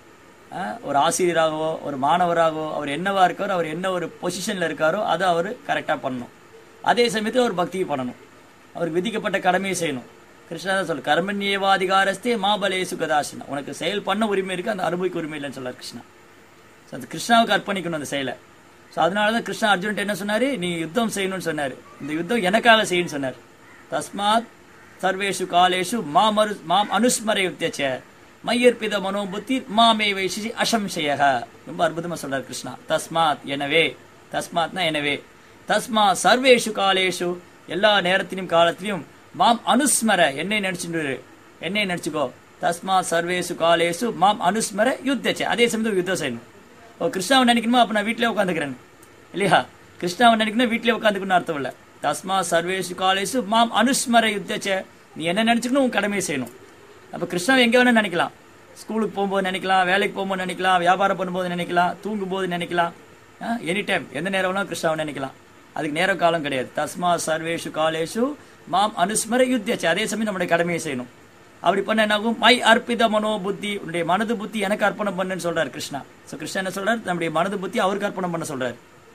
அஹ், ஒரு ஆசிரியராகவோ ஒரு மாணவராகவோ அவர் என்னவா இருக்காரோ அவர் என்ன ஒரு பொசிஷன்ல இருக்காரோ அதை அவர் கரெக்டாக பண்ணணும் அதே சமயத்தில் அவர் பக்தியை பண்ணணும் அவருக்கு விதிக்கப்பட்ட கடமையை செய்யணும் கிருஷ்ணா தான் சொல்லு கர்மண்யேவாதிகாரஸ்தே மாபலே சுகதாசனா உனக்கு செயல் பண்ண உரிமை இருக்கு அந்த அனுபவிக்க உரிமை இல்லைன்னு சொல்றார் கிருஷ்ணா ஸோ அது கிருஷ்ணாவுக்கு அர்ப்பணிக்கணும் அந்த செயலை ஸோ அதனால தான் கிருஷ்ணா அர்ஜுன்ட்ட என்ன சொன்னாரு நீ யுத்தம் செய்யணும்னு சொன்னாரு இந்த யுத்தம் எனக்காக செய்யணும்னு சொன்னார் தஸ்மாத் சர்வேஷு காலேஷு மாம் அரு மாம் அனுஸ்மர யுத்தியச்ச மையர்பித மனோபுத்தி மாமே வைசி அசம்சயக ரொம்ப அற்புதமா சொல்றார் கிருஷ்ணா தஸ்மாத் எனவே தஸ்மாத்னா எனவே தஸ்மா சர்வேஷு காலேஷு எல்லா நேரத்திலும் காலத்திலும் மாம் அனுஸ்மர என்னை நினைச்சுட்டு இரு. என்னை நினைச்சுக்கோ தஸ்மா சர்வேசு காலேசு மாம் அனுஸ்மர யுத்தச்சே அதே சமயத்தில் யுத்தம் செய்யணும் ஓ கிருஷ்ணாவை நினைக்கணுமா அப்ப நான் வீட்டிலே உட்காந்துக்கிறேன் இல்லையா கிருஷ்ணாவை நினைக்கணும் வீட்டிலே உட்காந்துக்கணும் அர்த்தம் இல்ல தஸ்மா சர்வேசு காலேசு மாம் அனுஸ்மர யுத்தச்சே நீ என்ன நினைச்சுக்கணும் உன் கடமையை செய்யணும் அப்ப கிருஷ்ணாவை எங்க வேணா நினைக்கலாம் ஸ்கூலுக்கு போகும்போது நினைக்கலாம் வேலைக்கு போகும்போது நினைக்கலாம் வியாபாரம் பண்ணும்போது நினைக்கலாம் தூங்கும் போது நினைக்கலாம் எனி டைம் எந்த நேரம் வேணாலும் கிருஷ்ணாவை நினைக்கலாம் அதுக்கு நேரம் காலம் கிடையாது தஸ்மா சர்வேஷு காலேஷு மாம் அனுஸ்மர யுத்தியச்சு அதே சமயம் நம்முடைய கடமையை செய்யணும் அப்படி பண்ண என்ன ஆகும் மை அர்ப்பித மனோ புத்தி உன்னுடைய மனது புத்தி எனக்கு அர்ப்பணம் பண்ணுன்னு சொல்றாரு கிருஷ்ணா சோ கிருஷ்ணா என்ன சொல்றாரு நம்முடைய மனது புத்தி அவருக்கு அர்ப்பணம் பண்ண சொல்றாரு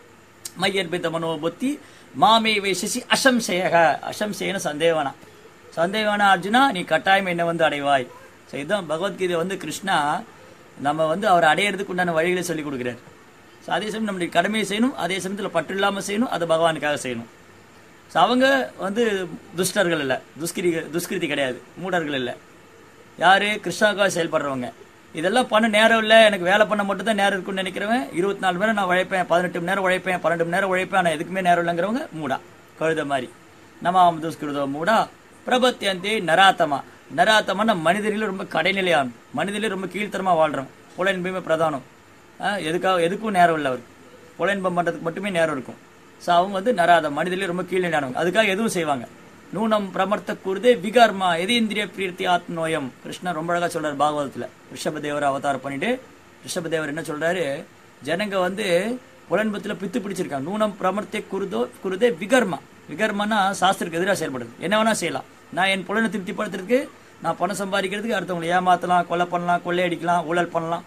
மை அர்ப்பித மனோ புத்தி மாமே வைசசி அசம்சயக அசம்சயன சந்தேவனா சந்தேகமான அர்ஜுனா நீ கட்டாயம் என்ன வந்து அடைவாய் ஸோ இதுதான் பகவத்கீதை வந்து கிருஷ்ணா நம்ம வந்து அவரை அடையிறதுக்கு உண்டான வழிகளை சொல்லி கொடுக்குறாரு ஸோ அதே சமயம் நம்முடைய கடமையை செய்யணும் அதே சமயத்தில் பற்று இல்லாமல் செய்யணும் அதை பகவானுக்காக செய்யணும் ஸோ அவங்க வந்து துஷ்டர்கள் இல்லை துஷ்கிரி துஷ்கிருதி கிடையாது மூடர்கள் இல்லை யாரு கிருஷ்ணாவுக்காக செயல்படுறவங்க இதெல்லாம் பண்ண நேரம் இல்லை எனக்கு வேலை பண்ண மட்டும் தான் நேரம் இருக்குன்னு நினைக்கிறவன் இருபத்தி நாலு மணி நேரம் நான் உழைப்பேன் பதினெட்டு மணி நேரம் உழைப்பேன் பன்னெண்டு மணி நேரம் உழைப்பேன் ஆனால் எதுக்குமே நேரம் இல்லைங்கிறவங்க மூடா கழுத மாதிரி நமாம் துஷ்கிருதோ மூடா பிரபத்தியந்தி நராத்தமா நராத்தமான மனிதரிலும் ரொம்ப கடைநிலையான மனிதரிலும் ரொம்ப கீழ்த்தரமா வாழ்றோம் புலன்பமே பிரதானம் ஆஹ் எதுக்காக எதுக்கும் நேரம் இல்லை அவருக்கு புலன்பம் பண்றதுக்கு மட்டுமே நேரம் இருக்கும் ஸோ அவங்க வந்து நராத மனிதரிலே ரொம்ப கீழ்நிலையானவங்க அதுக்காக எதுவும் செய்வாங்க நூனம் பிரமர்த்த கூறுதே விகார்மா எதேந்திரிய பிரீர்த்தி ஆத்மநோயம் கிருஷ்ணர் ரொம்ப அழகா சொல்றாரு பாகவதத்துல ரிஷபதேவர் அவதாரம் பண்ணிட்டு ரிஷபதேவர் என்ன சொல்றாரு ஜனங்க வந்து புலன்பத்துல பித்து பிடிச்சிருக்காங்க நூனம் பிரமர்த்தே குருதோ குருதே விகர்மா விகர்மனா சாஸ்திரத்துக்கு எதிராக செயல்படுது என்ன வேணா செய்யலாம் நான் என் புலனை திருப்திப்படுத்துறதுக்கு நான் பணம் சம்பாதிக்கிறதுக்கு அடுத்தவங்களை ஏமாத்தலாம் கொலை பண்ணலாம் கொள்ளையடிக்கலாம் ஊழல் பண்ணலாம்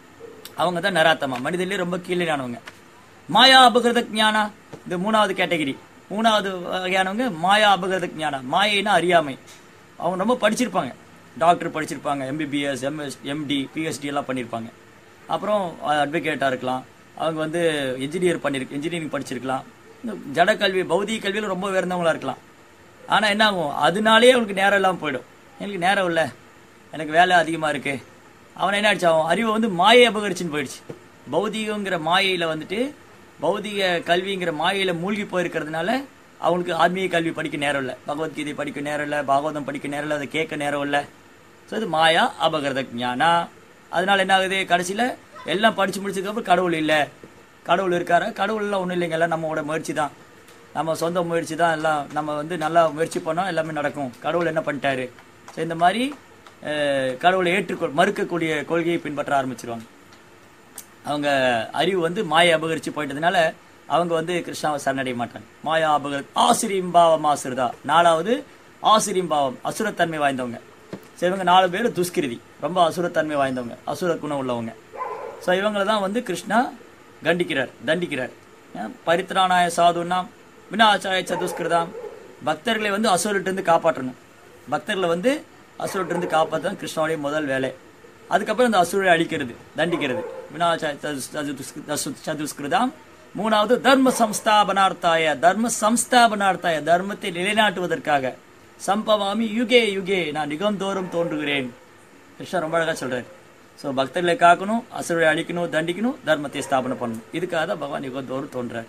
அவங்க தான் நராத்தமா மனிதர்லயே ரொம்ப கீழானவங்க மாயா அபகிருத ஞானா இந்த மூணாவது கேட்டகரி மூணாவது வகையானவங்க மாயா அபகிருத ஞானா மாயைனா அறியாமை அவங்க ரொம்ப படிச்சிருப்பாங்க டாக்டர் படிச்சிருப்பாங்க எம்பிபிஎஸ் எம்எஸ் எம்டி பிஹெச்டி எல்லாம் பண்ணியிருப்பாங்க அப்புறம் அட்வொகேட்டாக இருக்கலாம் அவங்க வந்து இன்ஜினியர் பண்ணிருக்கு இன்ஜினியரிங் படிச்சிருக்கலாம் இந்த ஜட கல்வி பௌதிக கல்வியில் ரொம்ப உயர்ந்தவங்களா இருக்கலாம் ஆனால் என்ன ஆகும் அதனாலேயே அவனுக்கு நேரம் இல்லாமல் போயிடும் எனக்கு நேரம் இல்லை எனக்கு வேலை அதிகமாக இருக்கு அவன் என்ன ஆயிடுச்சு அவன் அறிவை வந்து மாயை அபகரிச்சுன்னு போயிடுச்சு பௌதிகங்கிற மாயையில் வந்துட்டு பௌதிக கல்விங்கிற மாயையில் மூழ்கி போயிருக்கிறதுனால அவனுக்கு ஆன்மீக கல்வி படிக்க நேரம் இல்லை பகவத்கீதை படிக்க நேரம் இல்லை பாகவதம் படிக்க நேரம் இல்லை அதை கேட்க நேரம் இல்லை ஸோ இது மாயா அபகிருத ஞானா அதனால என்ன ஆகுது கடைசியில் எல்லாம் படிச்சு முடிச்சதுக்கப்புறம் கடவுள் இல்லை கடவுள் இருக்காரா கடவுள் எல்லாம் ஒன்றும் இல்லைங்க எல்லாம் நம்மளோட முயற்சி தான் நம்ம சொந்த முயற்சி தான் எல்லாம் நம்ம வந்து நல்லா முயற்சி பண்ணோம் எல்லாமே நடக்கும் கடவுள் என்ன பண்ணிட்டாரு ஸோ இந்த மாதிரி அஹ், கடவுளை ஏற்றுக்கொள் மறுக்கக்கூடிய கொள்கையை பின்பற்ற ஆரம்பிச்சிருவாங்க அவங்க அறிவு வந்து மாயை அபகரிச்சு போயிட்டதுனால அவங்க வந்து கிருஷ்ணாவை சரணடைய மாட்டாங்க மாயா அபகர் ஆசிரியம்பாவம் ஆசிரிதா நாலாவது ஆசிரியம்பாவம் அசுரத்தன்மை வாய்ந்தவங்க சரி இவங்க நாலு பேர் துஷ்கிருதி ரொம்ப அசுரத்தன்மை வாய்ந்தவங்க அசுர குணம் உள்ளவங்க ஸோ இவங்களை தான் வந்து கிருஷ்ணா கண்டிக்கிறார் தண்டிக்கிறார் ஏன்? பரித்ராணாய சாதுன்னா வினாச்சாய சதுஷ்கிருதாம் பக்தர்களை வந்து அசுரட்டு இருந்து காப்பாற்றணும் பக்தர்களை வந்து அசுரட்டு இருந்து காப்பாற்ற கிருஷ்ணாவுடைய முதல் வேலை அதுக்கப்புறம் அந்த அசுரை அழிக்கிறது தண்டிக்கிறது வினாச்சாய சதுஸ்- சதுஸ்- சதுஸ்- சதுஷ்கிருதாம் மூணாவது தர்ம சம்ஸ்தாபனார்த்தாய தர்ம சம்ஸ்தாபனார்த்தாய தர்மத்தை நிலைநாட்டுவதற்காக சம்பவாமி யுகே யுகே நான் நிகந்தோறும் தோன்றுகிறேன் கிருஷ்ணர் ரொம்ப அழகா சொல்றாரு ஸோ பக்தர்களை காக்கணும் அசுரை அழிக்கணும் தண்டிக்கணும் தர்மத்தை ஸ்தாபனை பண்ணணும் இதுக்காக தான் பகவான் யுகந்தோறும் தோன்றார்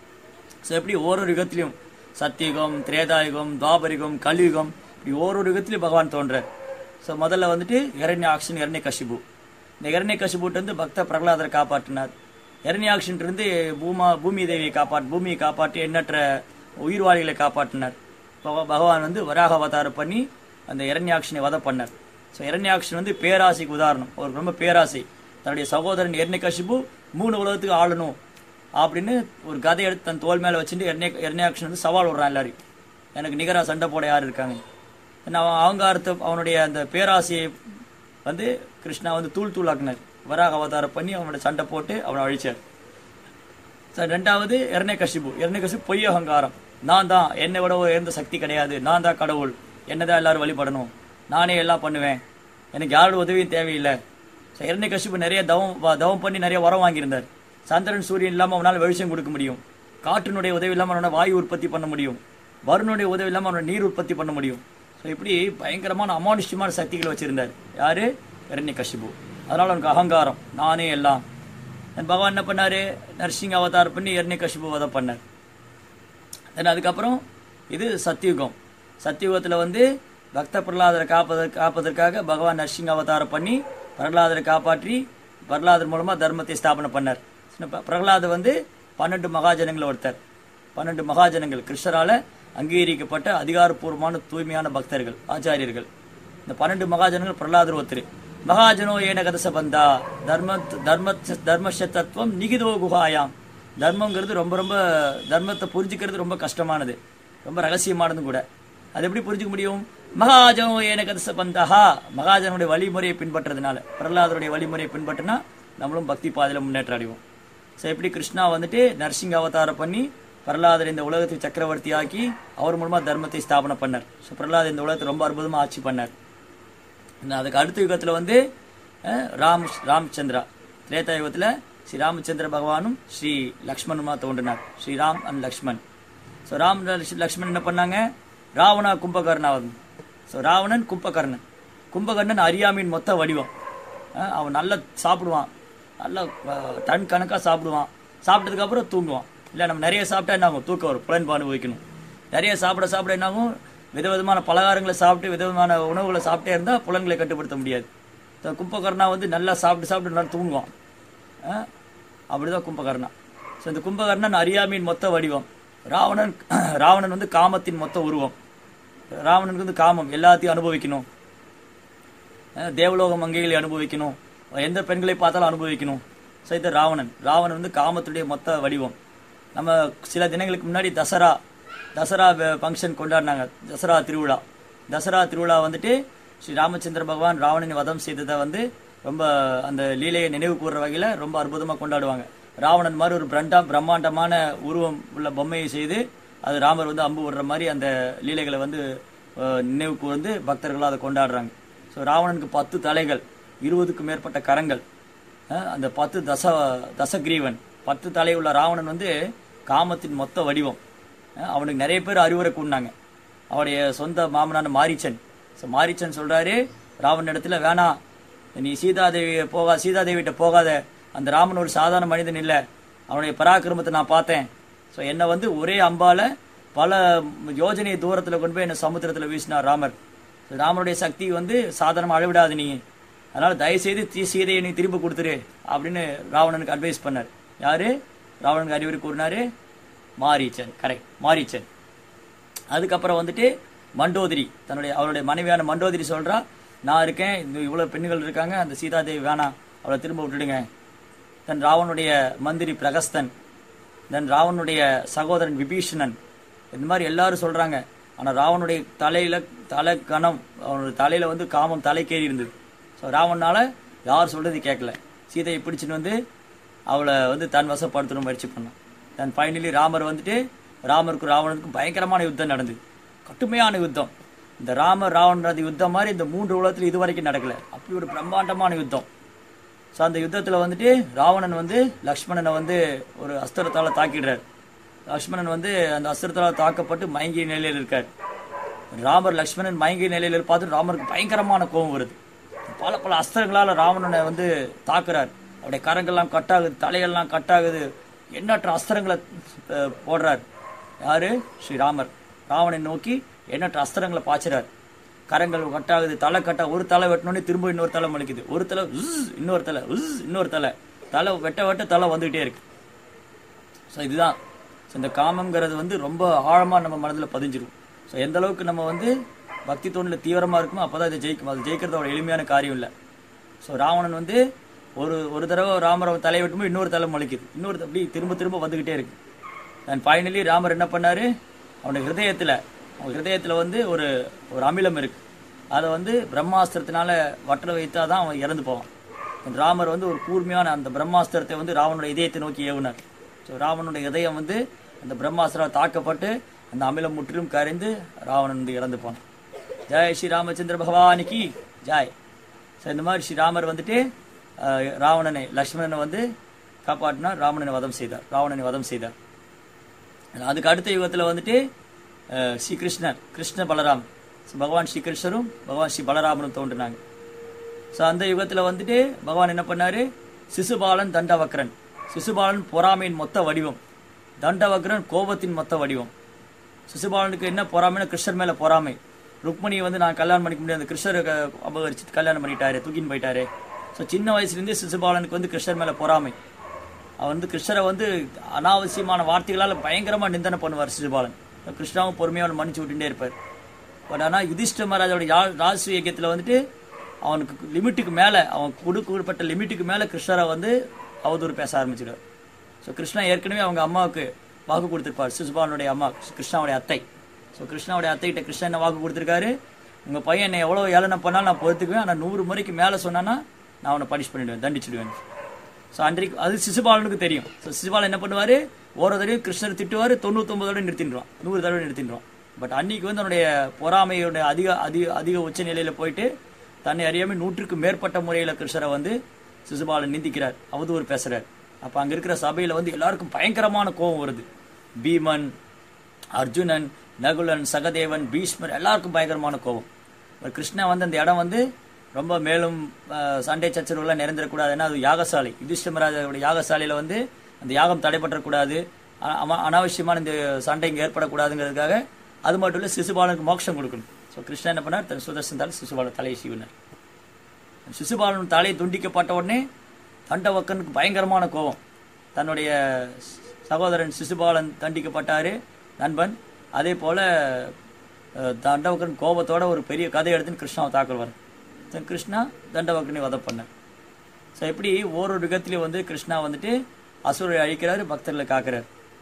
ஸோ எப்படி ஓரொரு யுகத்திலையும் சத்தியுகம் திரேதாயுகம் துவாபரிகம் கலியுகம் இப்படி ஓரொரு யுகத்திலையும் பகவான் தோன்றார் ஸோ முதல்ல வந்துட்டு இரண்யாக்ஷன் இரண்ய கஷிபு இந்த இரண்ய கஷிபுட்டு பக்த பிரகலாதரை காப்பாற்றினார் இரண்யாக்ஷன் இருந்து பூமா பூமி தேவியை காப்பாற்று பூமியை காப்பாற்றி எண்ணற்ற உயிர்வாளிகளை காப்பாற்றினார் பக- பகவான் வந்து வராக அவதாரம் பண்ணி அந்த இரண்யாக்ஷனை வதை பண்ணார் ஸோ இரண்யாக்ஷன் வந்து பேராசைக்கு உதாரணம் அவருக்கு ரொம்ப பேராசை தன்னுடைய சகோதரன் இரண்யகசிபு மூணு உலகத்துக்கு ஆளணும் அப்படின்னு ஒரு கதை எடுத்து தன் தோல் மேலே வச்சுட்டு இரண்ய இரண்யாக்ஷன் வந்து சவால் விடுறான் எல்லாரையும் எனக்கு நிகரா சண்டை போட யார் இருக்காங்க ஏன்னா அவன் அகங்காரத்தை அவனுடைய அந்த பேராசையை வந்து கிருஷ்ணா வந்து தூள் தூளாக்குனார் வராக அவதாரம் பண்ணி அவனோட சண்டை போட்டு அவனை அழிச்சார் சார் ரெண்டாவது இரண்யகசிபு இரண்யகசிபு பொய் அகங்காரம் நான் தான் என்னை விட உயர்ந்த சக்தி கிடையாது நான் தான் கடவுள் என்னதான் எல்லாரும் வழிபடணும் நானே எல்லாம் பண்ணுவேன் எனக்கு யாரோட உதவியும் தேவையில்லை ஸோ இரண்யகசிபு நிறைய தவம் வ- தவம் பண்ணி நிறைய வரம் வாங்கியிருந்தார் சந்திரன் சூரியன் இல்லாமல் அவனால் வெளிச்சம் கொடுக்க முடியும் காற்றினுடைய உதவி இல்லாமல் அவனோட வாயு உற்பத்தி பண்ண முடியும் வருணுடைய உதவி இல்லாமல் அவனோட நீர் உற்பத்தி பண்ண முடியும் ஸோ இப்படி பயங்கரமான அமானுஷ்யமான சக்திகளை வச்சிருந்தார் யாரு இரண்யகசிபு அதனால அவனுக்கு அகங்காரம் நானே எல்லாம் தென் பகவான் என்ன பண்ணாரு நரசிங்க அவதாரம் பண்ணி இரண்யகசிபு வதம் பண்ணார் தென் அதுக்கப்புறம் இது சத்தியுகம் சத்தியுகத்தில் வந்து பக்த பிரகலாதரை காப்பதற்கு காப்பதற்காக பகவான் நரசிங்க அவதாரம் பண்ணி பிரகலாதரை காப்பாற்றி பிரகலாதர் மூலமா தர்மத்தை ஸ்தாபனை பண்ணார் சின்ன ப- பிரகலாதர் வந்து பன்னெண்டு மகாஜனங்கள் ஒருத்தர் பன்னெண்டு மகாஜனங்கள் கிருஷ்ணரால அங்கீகரிக்கப்பட்ட அதிகாரப்பூர்வமான தூய்மையான பக்தர்கள் ஆச்சாரியர்கள் இந்த பன்னெண்டு மகாஜனங்கள் பிரகலாதர் ஒருத்தர் மகாஜனோ ஏன கதச பந்தா தர்ம தர்ம தர்மஷ தத்துவம் நிகிதோ குஹாயாம் தர்மங்கிறது ரொம்ப ரொம்ப தர்மத்தை புரிஞ்சுக்கிறது ரொம்ப கஷ்டமானது ரொம்ப ரகசியமானதும் கூட அது எப்படி புரிஞ்சுக்க முடியும் மகாஜனோ ஏன கதச பந்தஹா மகாஜனுடைய வழிமுறையை பின்பற்றதுனால பிரகலாதருடைய வழிமுறையை பின்பற்றினா நம்மளும் பக்தி பாதையில முன்னேற்றம் அடைவோம் ஸோ எப்படி கிருஷ்ணா வந்துட்டு நரசிங்க அவதாரம் பண்ணி பிரகலாதர் இந்த உலகத்தை சக்கரவர்த்தி ஆக்கி அவர் மூலமா தர்மத்தை ஸ்தாபனை பண்ணார் ஸோ பிரகலாதர் இந்த உலகத்தை ரொம்ப அற்புதமா ஆட்சி பண்ணார் இந்த அதுக்கு அடுத்த யுகத்துல வந்து அஹ், ராம் ராமச்சந்திரா திரேதா யுகத்தில் ஸ்ரீ ராமச்சந்திர பகவானும் ஸ்ரீ லக்ஷ்மணுமா தோன்றினார் ஸ்ரீராம் அண்ட் லக்ஷ்மண் ஸோ ராம் லக்ஷ்- லக்ஷ்மண் என்ன பண்ணாங்க ராவணா கும்பகர்ணா வந்து ஸோ ராவணன் கும்பகர்ணன் கும்பகர்ணன் அறியாமையின் மொத்த வடிவம் அஹ் அவன் நல்லா சாப்பிடுவான் நல்லா அஹ், டன் கணக்காக சாப்பிடுவான் சாப்பிட்டதுக்கு அப்புறம் தூங்குவான் இல்லை நம்ம நிறைய சாப்பிட்டா என்ன ஆகும் தூக்கம் வரும் புலன் அனுபவிக்கணும் நிறைய சாப்பிட சாப்பிட என்ன ஆகும் விதவிதமான பலகாரங்களை சாப்பிட்டு விதவிதமான உணவுகளை சாப்பிட்டே இருந்தால் புலன்களை கட்டுப்படுத்த முடியாது ஸோ கும்பகர்ணா வந்து நல்லா சாப்பிட்டு சாப்பிட்டு நல்லா தூங்குவான் அஹ் அப்படிதான் கும்பகர்ணா ஸோ இந்த கும்பகர்ணன் அறியாமையின் மொத்த வடிவம் ராவணன் ராவணன் வந்து காமத்தின் மொத்த உருவம் ராவணனுக்கு வந்து காமம் எல்லாத்தையும் அனுபவிக்கணும் அஹ் தேவலோக மங்கைகளை அனுபவிக்கணும் எந்த பெண்களை பார்த்தாலும் அனுபவிக்கணும் ஸோ இது ராவணன் ராவணன் வந்து காமத்துடைய மொத்த வடிவம் நம்ம சில தினங்களுக்கு முன்னாடி தசரா தசரா ஃபங்க்ஷன் கொண்டாடினாங்க தசரா திருவிழா தசரா திருவிழா வந்துட்டு ஸ்ரீ ராமச்சந்திர பகவான் ராவணனை வதம் செய்ததை வந்து ரொம்ப அந்த லீலையை நினைவு கூறுற வகையில் ரொம்ப அற்புதமாக கொண்டாடுவாங்க ராவணன் மாதிரி ஒரு பிரண்டா பிரம்மாண்டமான உருவம் உள்ள பொம்மையை செய்து அது ராமர் வந்து அம்பு விடுற மாதிரி அந்த லீலைகளை வந்து அஹ், நினைவு கூர்ந்து பக்தர்கள் அதை கொண்டாடுறாங்க ஸோ ராவணனுக்கு பத்து தலைகள் இருபதுக்கும் மேற்பட்ட கரங்கள் அஹ், அந்த பத்து தச தசகிரீவன் பத்து தலை உள்ள ராவணன் வந்து காமத்தின் மொத்த வடிவம் அஹ், அவனுக்கு நிறைய பேர் அறிவுரை கூடினாங்க அவருடைய சொந்த மாமனான மாரிச்சன் ஸோ மாரிச்சன் சொல்றாரு ராவணன் இடத்துல வேணாம் நீ சீதாதேவி போகா சீதாதேவிட்ட போகாத அந்த ராமன் ஒரு சாதாரண மனிதன் இல்லை அவனுடைய பராக்கிரமத்தை நான் பார்த்தேன் ஸோ என்னை வந்து ஒரே அம்பால பல யோஜனை தூரத்தில் கொண்டு போய் என்னை சமுத்திரத்தில் வீசினார் ராமர் So, ராமனுடைய சக்தி வந்து சாதாரணமாக அளவிடாது நீ அதனால தயவுசெய்து தீ சீதையை நீ திரும்ப கொடுத்துரு அப்படின்னு ராவணனுக்கு அட்வைஸ் பண்ணார் யாரு ராவணனுக்கு அறிவுரை கூறினாரு மாரீச்சன் கரெக்ட் மாரீச்சன் அதுக்கப்புறம் வந்துட்டு மண்டோதரி தன்னுடைய அவருடைய மனைவியான மண்டோதரி சொல்றா நான் இருக்கேன் இந்த இவ்வளவு பெண்கள் இருக்காங்க அந்த சீதாதேவி வேணாம் அவளை திரும்ப விட்டுடுங்க தென் ராவனுடைய மந்திரி பிரகஸ்தன் தென் ராவனுடைய சகோதரன் விபீஷணன் இந்த மாதிரி எல்லாரும் சொல்றாங்க ஆனா ராவனுடைய தலையில தலை கணம் அவனுடைய தலையில வந்து காமம் தலைக்கேறி இருந்தது ஸோ ராவனால யார் சொல்றது கேட்கல சீதையை பிடிச்சின்னு வந்து அவளை வந்து தன் வசப்படுத்தணும் முயற்சி பண்ணான் தென் ஃபைனலி ராமர் வந்துட்டு ராமருக்கும் ராவணனுக்கும் பயங்கரமான யுத்தம் நடந்தது கடுமையான யுத்தம் இந்த ராமர் ராவணன் யுத்தம் மாதிரி இந்த மூன்று உலகத்துல இது வரைக்கும் நடக்கல அப்படி ஒரு பிரம்மாண்டமான யுத்தம் ஸோ அந்த யுத்தத்தில் வந்துட்டு ராவணன் வந்து லக்ஷ்மணனை வந்து ஒரு அஸ்திரத்தால் தாக்கிடுறார் லக்ஷ்மணன் வந்து அந்த அஸ்திரத்தால் தாக்கப்பட்டு மயங்கிய நிலையில் இருக்கார் ராமர் லக்ஷ்மணன் மயங்கிய நிலையில் பார்த்து ராமருக்கு பயங்கரமான கோபம் வருது பல பல அஸ்திரங்களால் ராவணனை வந்து தாக்குறார் அவருடைய கரங்கள்லாம் கட்டாகுது தலையெல்லாம் கட்டாகுது எண்ணற்ற அஸ்திரங்களை அஹ், போடுறார் யாரு ஸ்ரீராமர் ராவணனை நோக்கி எண்ணற்ற அஸ்திரங்களை பாய்ச்சுறார் கரங்கள் கட்டாகுது தலை கட்டா ஒரு தலை வெட்டினோடனே திரும்ப இன்னொரு தலை முளைக்குது ஒரு தலை உஸ் இன்னொரு தலை உஸ் இன்னொரு தலை தலை வெட்ட வெட்ட தலை வந்துகிட்டே இருக்கு ஸோ இதுதான் ஸோ இந்த காமங்கிறது வந்து ரொம்ப ஆழமாக நம்ம மனதில் பதிஞ்சிரும் ஸோ எந்த அளவுக்கு நம்ம வந்து பக்தி தோணில் தீவிரமாக இருக்குமோ அப்போ தான் இதை ஜெயிக்கும் அது ஜெயிக்கிறது அவ்வளோ எளிமையான காரியம் இல்லை ஸோ ராவணன் வந்து ஒரு ஒரு தடவை ராமரை தலை வெட்டும்போது இன்னொரு தலை முளைக்குது இன்னொரு அப்படி திரும்ப திரும்ப வந்துக்கிட்டே இருக்கு அண்ட் ஃபைனலி ராமர் என்ன பண்ணாரு அவனுடைய ஹிருதயத்தில் அவன் ஹிருதயத்தில் வந்து ஒரு ஒரு அமிலம் இருக்கு அதை வந்து பிரம்மாஸ்திரத்தினால வற்ற வைத்தா தான் அவன் இறந்து போவான் And ராமர் வந்து ஒரு கூர்மையான அந்த பிரம்மாஸ்திரத்தை வந்து ராவனுடைய இதயத்தை நோக்கி ஏவுனார் ஸோ ராவனுடைய இதயம் வந்து அந்த பிரம்மாஸ்திரம் தாக்கப்பட்டு அந்த அமிலம் முற்றிலும் கரைந்து ராவணன் வந்து இறந்து போனான் ஜெய் ஸ்ரீ ராமச்சந்திர பகவானிக்கு ஜெய் ஸோ இந்த மாதிரி ஸ்ரீராமர் வந்துட்டு அஹ், ராவணனை லக்ஷ்மணனை வந்து காப்பாற்றினார் ராவணனை வதம் செய்தார் ராவணனை வதம் செய்தார் அதுக்கு அடுத்த யுகத்தில் வந்துட்டு அஹ், ஸ்ரீ கிருஷ்ணர் கிருஷ்ண பலராம் So, பகவான் ஸ்ரீ கிருஷ்ணரும் பகவான் ஸ்ரீ பலராமரும் தோன்றினாங்க ஸோ அந்த யுகத்தில் வந்துட்டு பகவான் என்ன பண்ணாரு சிசுபாலன் தண்டவக்ரன் சிசுபாலன் பொறாமையின் மொத்த வடிவம் தண்டவக்ரன் கோபத்தின் மொத்த வடிவம் சிசுபாலனுக்கு என்ன பொறாமைன்னா கிருஷ்ணர் மேல பொறாமை ருக்மணியை வந்து நான் கல்யாணம் பண்ணிக்க முடியாது அந்த கிருஷ்ணரை க- அபகரிச்சு கல்யாணம் பண்ணிட்டாரு தூக்கின்னு போயிட்டாரு ஸோ சின்ன வயசுலேருந்தே சிசுபாலனுக்கு வந்து கிருஷ்ணர் மேல பொறாமை அவர் வந்து கிருஷ்ணரை வந்து அனாவசியமான வார்த்தைகளால் பயங்கரமா நிந்தனை பண்ணுவார் சிசுபாலன் கிருஷ்ணாவும் பொறுமையாக அவனை மன்னிச்சு விட்டுட்டே இருப்பார் பட் ஆனால் யுதிஷ்ட மகாராஜோட யா- ராஜ இயக்கத்தில் வந்துட்டு அவனுக்கு லிமிட்டுக்கு மேலே அவன் கொடுக்கப்பட்ட லிமிட்டுக்கு மேலே கிருஷ்ணரை வந்து அவதூறு பேச ஆரம்பிச்சிடுவார் ஸோ கிருஷ்ணா ஏற்கனவே அவங்க அம்மாவுக்கு வாக்கு கொடுத்துருப்பார் சிசுபாலனுடைய அம்மா கிருஷ்ணாவுடைய அத்தை ஸோ கிருஷ்ணாவுடைய அத்தைகிட்ட கிருஷ்ணா என்ன வாக்கு கொடுத்துருக்காரு உங்கள் பையன் என்னை எவ்வளோ ஏளனம் பண்ணாலும் நான் பொறுத்துக்குவேன் ஆனால் நூறு முறைக்கு மேலே சொன்னான்னா நான் அவனை பனிஷ் பண்ணிடுவேன் தண்டிச்சிடுவேன் ஸோ அன்றைக்கு அது சிசுபாலனுக்கு தெரியும் ஸோ சிசுபாலன் என்ன பண்ணுவார் ஒரு தடவை கிருஷ்ணர் திட்டுவார் தொண்ணூத்தொம்பது தடவை நிறுத்திடுவான் நூறு தடவை நிறுத்திடுவான் பட் அன்னைக்கு வந்து அவனுடைய பொறாமையோட அதிக அதிக அதிக உச்ச நிலையில் போயிட்டு தன்னை அறியாம நூற்றுக்கு மேற்பட்ட முறையில கிருஷ்ணரை வந்து சிசுபாலன் நிந்திக்கிறார் அவதூறு பேசுறார் அப்ப அங்க இருக்கிற சபையில வந்து எல்லாருக்கும் பயங்கரமான கோபம் வருது பீமன் அர்ஜுனன் நகுலன் சகதேவன் பீஷ்மர் எல்லாருக்கும் பயங்கரமான கோபம் இப்ப கிருஷ்ணா வந்து அந்த இடம் வந்து ரொம்ப மேலும் அஹ், சண்டை சச்சரவுலாம் நிறைந்திடக்கூடாது ஏன்னா அது யாகசாலை யுதிஷ்டமராஜாவுடைய யாகசாலையில வந்து அந்த யாகம் தடைபற்றக்கூடாது அ- அம- அனாவசியமான இந்த சண்டை இங்கே ஏற்படக்கூடாதுங்கிறதுக்காக அது மட்டும் இல்லை சிசுபாலனுக்கு மோட்சம் கொடுக்கணும் ஸோ கிருஷ்ணன் என்ன பண்ணார் தன் சுதர்சனத்தால் சிசுபாலன் தலையை சீவினார் சிசுபாலன் தலை துண்டிக்கப்பட்ட உடனே தண்டவக்கனுக்கு பயங்கரமான கோபம் தன்னுடைய சகோதரன் சிசுபாலன் தண்டிக்கப்பட்டாரு நண்பன் அதே போல அஹ், தண்டவக்கன் கோபத்தோட ஒரு பெரிய கதை எடுத்துன்னு கிருஷ்ணாவை தாக்குவார் கிருஷ்ணா தண்டவக்கனை வதம் பண்ணார் ஸோ எப்படி ஓரொரு யுகத்திலையும் வந்து கிருஷ்ணா வந்துட்டு அசுரரை அழிக்கிறாரு பக்தர்களை காக்கிறார்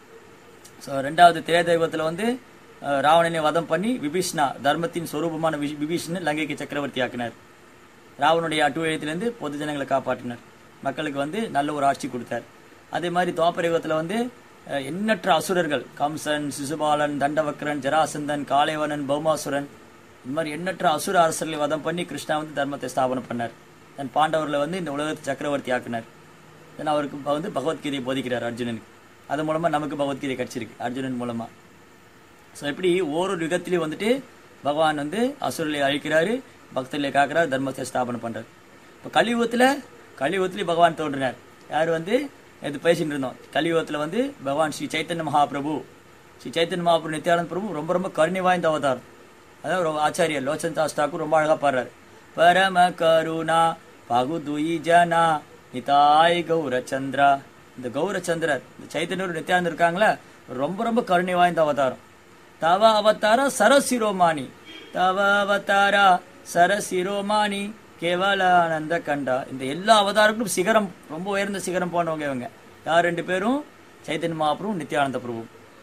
ஸோ ரெண்டாவது தேதெய்வத்தில் வந்து அஹ், ராவணனை வதம் பண்ணி விபீஷ்ணா தர்மத்தின் சொரூபமான வி- விபீஷணன் லங்கைக்கு சக்கரவர்த்தி ஆக்கினார் ராவனுடைய அட்டுவயத்திலிருந்து பொது ஜனங்களை காப்பாற்றினார் மக்களுக்கு வந்து நல்ல ஒரு ஆட்சி கொடுத்தார் அதே மாதிரி துவாபர யுகத்தில் வந்து அஹ், எண்ணற்ற அசுரர்கள் கம்சன் சிசுபாலன் தண்டவக்கரன் ஜராசந்தன் காளைவனன் பௌமாசுரன் இந்த மாதிரி எண்ணற்ற அசுர அரசர்களை வதம் பண்ணி கிருஷ்ணா வந்து தர்மத்தை ஸ்தாபனம் பண்ணார் தன் பாண்டவர்களை வந்து இந்த உலகத்தை சக்கரவர்த்தி ஆக்கினார் தென் அவருக்கு ப- வந்து பகவத்கீதையை போதிக்கிறார் அர்ஜுனனுக்கு அது மூலமா நமக்கு பகவத்கீதை கிடைச்சிருக்கு அர்ஜுனன் மூலமா ஸோ இப்படி ஒவ்வொரு யுகத்திலையும் வந்துட்டு பகவான் வந்து அசுரலை அழிக்கிறாரு பக்தர்களை காக்கிறார் தர்மத்தை ஸ்தாபனம் பண்றாரு இப்போ கலியுகத்தில் கலியுகத்திலேயும் பகவான் தோன்றினார் யார் வந்து இது பேசிட்டு இருந்தோம் கலியுகத்தில் வந்து பகவான் ஸ்ரீ சைத்தன்ய மகாபிரபு ஸ்ரீ சைத்தன்ய மகாபிரபு நித்யானந்த பிரபு ரொம்ப ரொம்ப கருணை வாய்ந்த அவதாரம் அதான் ஒரு ஆச்சாரியர் லோச்சன் தாஸ் தாக்கூர் ரொம்ப அழகா பாடுறாரு பரம கருணா பகுதுயி ஜனா நிதாய் கௌரச்சந்திரா இந்த கௌரச்சந்திரர் இந்த சைத்தன்யர் நித்யானந்தர் இருக்காங்களே ரொம்ப ரொம்ப கருணை வாய்ந்த அவதாரம் தவ அவதார சரசிரோமானி தவ அவதாரா சரசிரோமானி கேவலானந்த கண்டா இந்த எல்லா அவதாரங்களும் சிகரம் ரொம்ப உயர்ந்த சிகரம் போனவங்க இவங்க யார் ரெண்டு பேரும் சைத்தன்ய மகாபிரபு நித்யானந்த பிரபு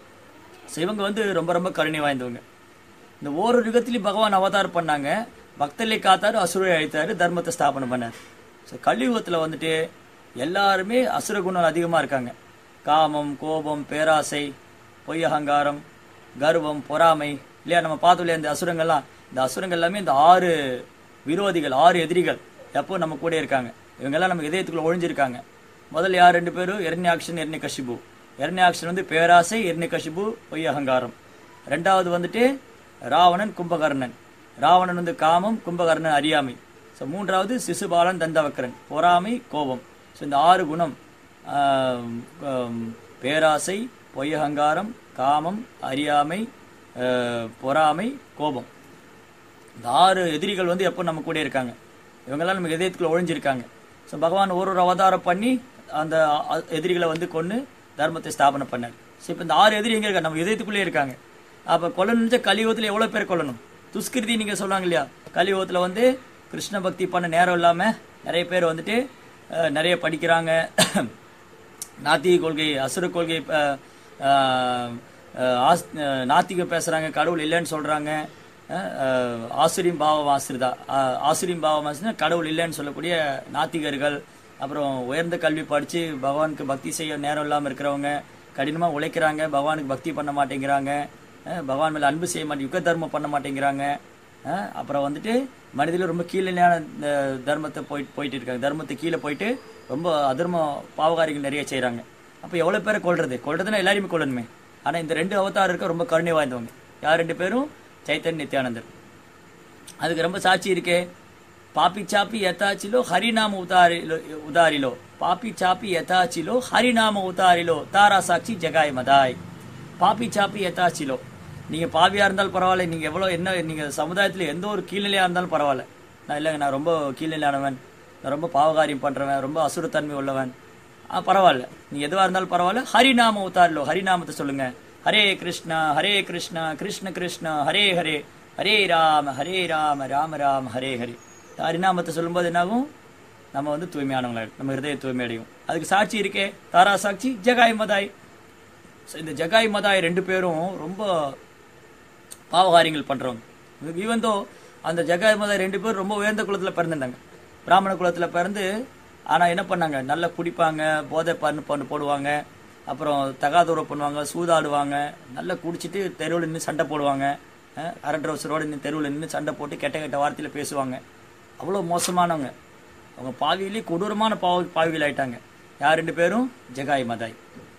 ஸோ இவங்க வந்து ரொம்ப ரொம்ப கருணை வாய்ந்தவங்க இந்த ஓரொரு யுகத்திலையும் பகவான் அவதாரம் பண்ணாங்க பக்தர்களை காத்தாரு அசுரை அழித்தாரு தர்மத்தை ஸ்தாபனம் பண்ணார் ஸோ கலியுகத்தில் வந்துட்டு எல்லாருமே அசுர குணம் அதிகமாக இருக்காங்க காமம் கோபம் பேராசை பொய் அகங்காரம் கர்வம் பொறாமை இல்லையா நம்ம பார்த்தோம் இல்லையா இந்த அசுரங்கள்லாம் இந்த அசுரங்கள் எல்லாமே இந்த ஆறு விரோதிகள் ஆறு எதிரிகள் எப்போ நம்ம கூட இருக்காங்க இவங்கெல்லாம் நம்ம இதயத்துக்குள்ள ஒழிஞ்சிருக்காங்க முதல்ல யார் ரெண்டு பேரும் எரண்யாக்ஷன் எரண்யகசிபு எரண்யாக்ஷன் வந்து பேராசை எரண்யகசிபு பொய் அகங்காரம் ரெண்டாவது வந்துட்டு ராவணன் கும்பகர்ணன் ராவணன் வந்து காமம் கும்பகர்ணன் அறியாமை ஸோ மூன்றாவது சிசுபாலன் தந்தவக்கரன் பொறாமை கோபம் ஸோ இந்த ஆறு குணம் ஆம், ஆம், பேராசை பொய் அகங்காரம் காமம் அறியாமை ஆஹ், பொறாமை கோபம் இந்த ஆறு எதிரிகள் வந்து எப்போ நம்ம கூட இருக்காங்க இவங்கெல்லாம் நம்ம இதயத்துக்குள்ள ஒழிஞ்சிருக்காங்க ஸோ பகவான் ஒரு ஒரு அவதாரம் பண்ணி அந்த அ- எதிரிகளை வந்து கொண்டு தர்மத்தை ஸ்தாபனம் பண்ணார் ஸோ இப்போ இந்த ஆறு எதிரி எங்க இருக்காங்க நம்ம இதயத்துக்குள்ளே இருக்காங்க அப்போ கொல்லணும்னு கலியுகத்தில் எவ்வளோ பேர் கொல்லணும் துஷ்கிருதி நீங்கள் சொல்லுவாங்க இல்லையா கலியுகத்தில் வந்து கிருஷ்ண பக்தி பண்ண நேரம் இல்லாமல் நிறைய பேர் வந்துட்டு அஹ், நிறைய படிக்கிறாங்க நாத்திக கொள்கை அசுர கொள்கை அஹ், அஹ், அஹ், ஆஸ்- அஹ், நாத்திகம் பேசுறாங்க கடவுள் இல்லைன்னு சொல்றாங்க அஹ், அஹ், ஆசிரியம் பாவம் ஆசிரிதா அஹ், ஆசிரியம் பாவம் ஆசிரியா கடவுள் இல்லைன்னு சொல்லக்கூடிய நாத்திகர்கள் அப்புறம் உயர்ந்த கல்வி படிச்சு பகவானுக்கு பக்தி செய்ய நேரம் இல்லாமல் இருக்கிறவங்க கடினமா உழைக்கிறாங்க பகவானுக்கு பக்தி பண்ண மாட்டேங்கிறாங்க அஹ், பகவான் மேல அன்பு செய்ய மாட்டேங்க யுக தர்மம் பண்ண மாட்டேங்கிறாங்க அஹ், அப்புறம் வந்துட்டு மனிதர்கள் ரொம்ப கீழநிலையான அஹ், தர்மத்தை போயிட்டு போயிட்டு இருக்காங்க தர்மத்தை கீழே போயிட்டு ரொம்ப அதர்ம பாவகாரிகள் நிறைய செய்றாங்க அப்போ எவ்வளவு பேரை கொல்றது கொல்றதுன்னா எல்லாரையுமே கொல்லணுமே ஆனா இந்த ரெண்டு அவதாரம் இருக்க ரொம்ப கருணை வாய்ந்தவங்க யார் ரெண்டு பேரும் சைத்தன்ய நித்யானந்தர் அதுக்கு ரொம்ப சாட்சி இருக்கே பாப்பி சாப்பி எத்தாச்சிலோ ஹரிநாம உதாரிலோ உதாரிலோ பாப்பி சாப்பி எத்தாச்சிலோ ஹரிநாம உதாரிலோ தாரா சாட்சி ஜகாய் மதாய் பாப்பி சாப்பி எத்தாச்சிலோ நீங்க பாவியா இருந்தாலும் பரவாயில்ல நீங்க எவ்வளவு என்ன நீங்க சமுதாயத்துல எந்த ஒரு கீழ்நிலையா இருந்தாலும் பரவாயில்ல நான் இல்லைங்க நான் ரொம்ப கீழ்நிலையானவன் நான் ரொம்ப பாவகாரியம் பண்றவன் ரொம்ப அசுரத்தன்மை உள்ளவன் ஆ பரவாயில்ல நீ எதுவா இருந்தாலும் பரவாயில்ல ஹரிநாம உத்தாரிலோ ஹரிநாமத்தை சொல்லுங்க ஹரே கிருஷ்ணா ஹரே கிருஷ்ணா கிருஷ்ண கிருஷ்ணா ஹரே ஹரே ஹரே ராம ஹரே ராம ராம ராம ஹரே ஹரே இந்த ஹரிநாமத்தை சொல்லும்போது என்னாகும் நம்ம வந்து தூய்மையானவங்களா நம்ம ஹிருதய தூய்மை அடையும் அதுக்கு சாட்சி இருக்கே தாரா சாட்சி ஜகாய் மதாய் So, இந்த ஜகாய் மதாய் ரெண்டு பேரும் ரொம்ப பாவகாரியங்கள் பண்றவங்க ஈவன் தோ அந்த ஜகாய் மதாய் ரெண்டு பேரும் ரொம்ப உயர்ந்த குலத்துல பிறந்திருந்தாங்க பிராமண குலத்துல பிறந்து ஆனா என்ன பண்ணாங்க நல்லா குடிப்பாங்க போதை பண்ணு பண்ணு போடுவாங்க அப்புறம் தகாதுறவு பண்ணுவாங்க சூதாடுவாங்க நல்லா குடிச்சிட்டு தெருவில் நின்று சண்டை போடுவாங்க அஹ், அரண்டை வசரோடு நின்று தெருவில் நின்று சண்டை போட்டு கெட்ட கெட்ட வார்த்தையில பேசுவாங்க அவ்வளோ மோசமானவங்க அவங்க பாவியிலே கொடூரமான பாவ பாவிகள் ஆயிட்டாங்க யார் ரெண்டு பேரும் ஜெகாய் மதாய்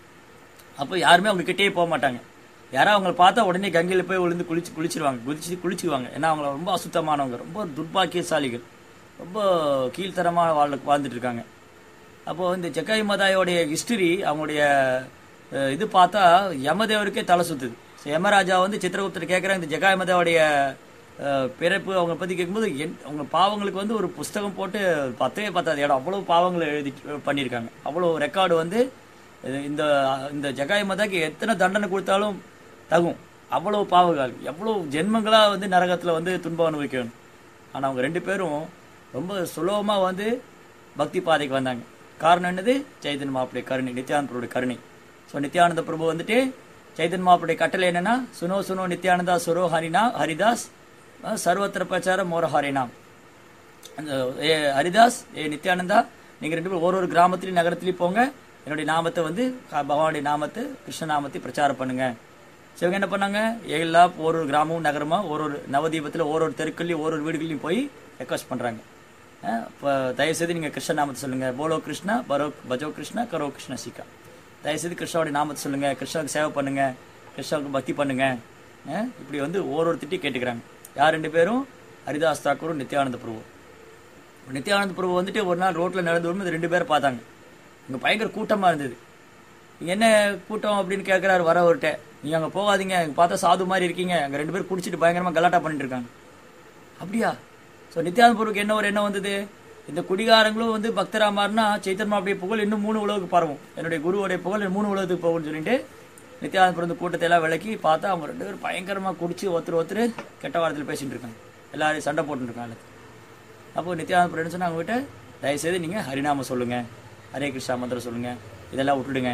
அப்போ யாருமே அவங்க கிட்டேயே போக மாட்டாங்க யாராவது அவங்கள பார்த்தா உடனே கங்கையில் போய் விழுந்து குளிச்சு குளிச்சிருவாங்க குளிச்சு குளிச்சுக்குவாங்க ஏன்னா அவங்க ரொம்ப அசுத்தமானவங்க ரொம்ப துர்பாக்கியசாலிகள் ரொம்ப கீழ்த்தரமான வாழ் வாழ்ந்துட்டு இருக்காங்க அப்போ இந்த ஜக்காய் மதாயோடைய ஹிஸ்டரி அவங்களுடைய அஹ், இது பார்த்தா யமதேவருக்கே தலை சுத்துது So, யமராஜா வந்து சித்திரகுப்தர் கேட்குறாங்க இந்த ஜக்காய் மதாவுடைய அஹ், பிறப்பு அவங்க பற்றி கேட்கும்போது என் அவங்க பாவங்களுக்கு வந்து ஒரு புஸ்தகம் போட்டு பத்தவே பத்தாது இடம் அவ்வளோ பாவங்களை எழுதி பண்ணியிருக்காங்க அவ்வளோ ரெக்கார்டு வந்து இது- இந்த இந்த ஜகாய் மதாக்கு எத்தனை தண்டனை கொடுத்தாலும் தகும் அவ்வளவு பாவங்கள் எவ்வளவு ஜென்மங்களா வந்து நரகத்துல வந்து துன்பம் அனுபவிக்கணும் ஆனா அவங்க ரெண்டு பேரும் ரொம்ப சுலபமா வந்து பக்தி பாதைக்கு வந்தாங்க காரணம் என்னது சைதன்ய மாப்பிடைய கருணை நித்யானந்த பிரபுடைய கருணை ஸோ நித்யானந்த பிரபு வந்துட்டு சைதன்ய மாப்பிடைய கட்டளை என்னன்னா சுனோ சுனோ நித்யானந்தா சுரோ ஹரினா ஹரிதாஸ் அஹ், சர்வத்திர பிரச்சார மோர ஹரினாம் அந்த ஏ ஹரிதாஸ் ஏ நித்யானந்தா நீங்க ரெண்டு பேரும் ஒரு ஒரு கிராமத்திலையும் நகரத்திலையும் போங்க என்னுடைய நாமத்தை வந்து க- பகவானுடைய நாமத்தை கிருஷ்ண நாமத்தை பிரச்சாரம் பண்ணுங்க ஸோ இவங்க என்ன பண்ணாங்க எல்லா ஒரு ஒரு கிராமமும் நகரமா ஒரு ஒரு நவதீபத்தில் ஒரு ஒரு தெருக்கள்லையும் ஒரு ஒரு வீடுகளையும் போய் ரெக்வஸ்ட் பண்றாங்க இப்போ தயவுசெய்து நீங்க கிருஷ்ண நாமத்தை சொல்லுங்க போலோ கிருஷ்ணா பரோ பஜோ கிருஷ்ணா கரோ கிருஷ்ண சீக்கா தயவுசெய்து கிருஷ்ணாவுடைய நாமத்தை சொல்லுங்க கிருஷ்ணாவுக்கு சேவை பண்ணுங்க கிருஷ்ணாவுக்கு பக்தி பண்ணுங்க அஹ் இப்படி வந்து ஒரு ஒருத்திட்டையும் கேட்டுக்கிறாங்க யார் ரெண்டு பேரும் ஹரிதாஸ் தாக்கூரும் நித்யானந்த பிரபு நித்யானந்த பிரபு வந்துட்டு ஒரு நாள் ரோட்ல நடந்து வரும்போது ரெண்டு பேரை பார்த்தாங்க அங்க பயங்கர கூட்டமா இருந்தது "இங்க என்ன கூட்டம் அப்படின்னு கேட்கிறாரு வரவர்கிட்ட நீங்க அங்க போகாதீங்க அங்க பார்த்தா சாது மாதிரி இருக்கீங்க அங்க ரெண்டு பேரும் குடிச்சிட்டு பயங்கரமா கலாட்டா பண்ணிட்டு இருக்காங்க அப்படியா ஸோ நித்யானந்த பிரபுக்கு என்ன ஒரு எண்ணம் வந்தது இந்த குடிகாரங்களும் வந்து பக்தரா மாறினா சைத்தன்மா அப்படியே புகழ் இன்னும் மூணு உலகுக்கு பரவும் என்னுடைய குருவோடைய புகழ் மூணு உலகத்துக்கு போகும்னு சொல்லிட்டு நித்யானந்த பிரபு இந்த கூட்டத்தை எல்லாம் விளக்கி பார்த்தா அவங்க ரெண்டு பேரும் பயங்கரமா குடிச்சு ஒருத்தர் ஒருத்தர் கெட்ட வாரத்தில் பேசிட்டு இருக்காங்க எல்லாரையும் சண்டை போட்டுட்டு இருக்காங்க அப்போ நித்யானந்த பிரபு என்ன சொன்னாங்க அவங்ககிட்ட தயவுசெய்து நீங்க ஹரிநாம சொல்லுங்க ஹரே கிருஷ்ணா மந்திரம் சொல்லுங்க இதெல்லாம் விட்டுடுங்க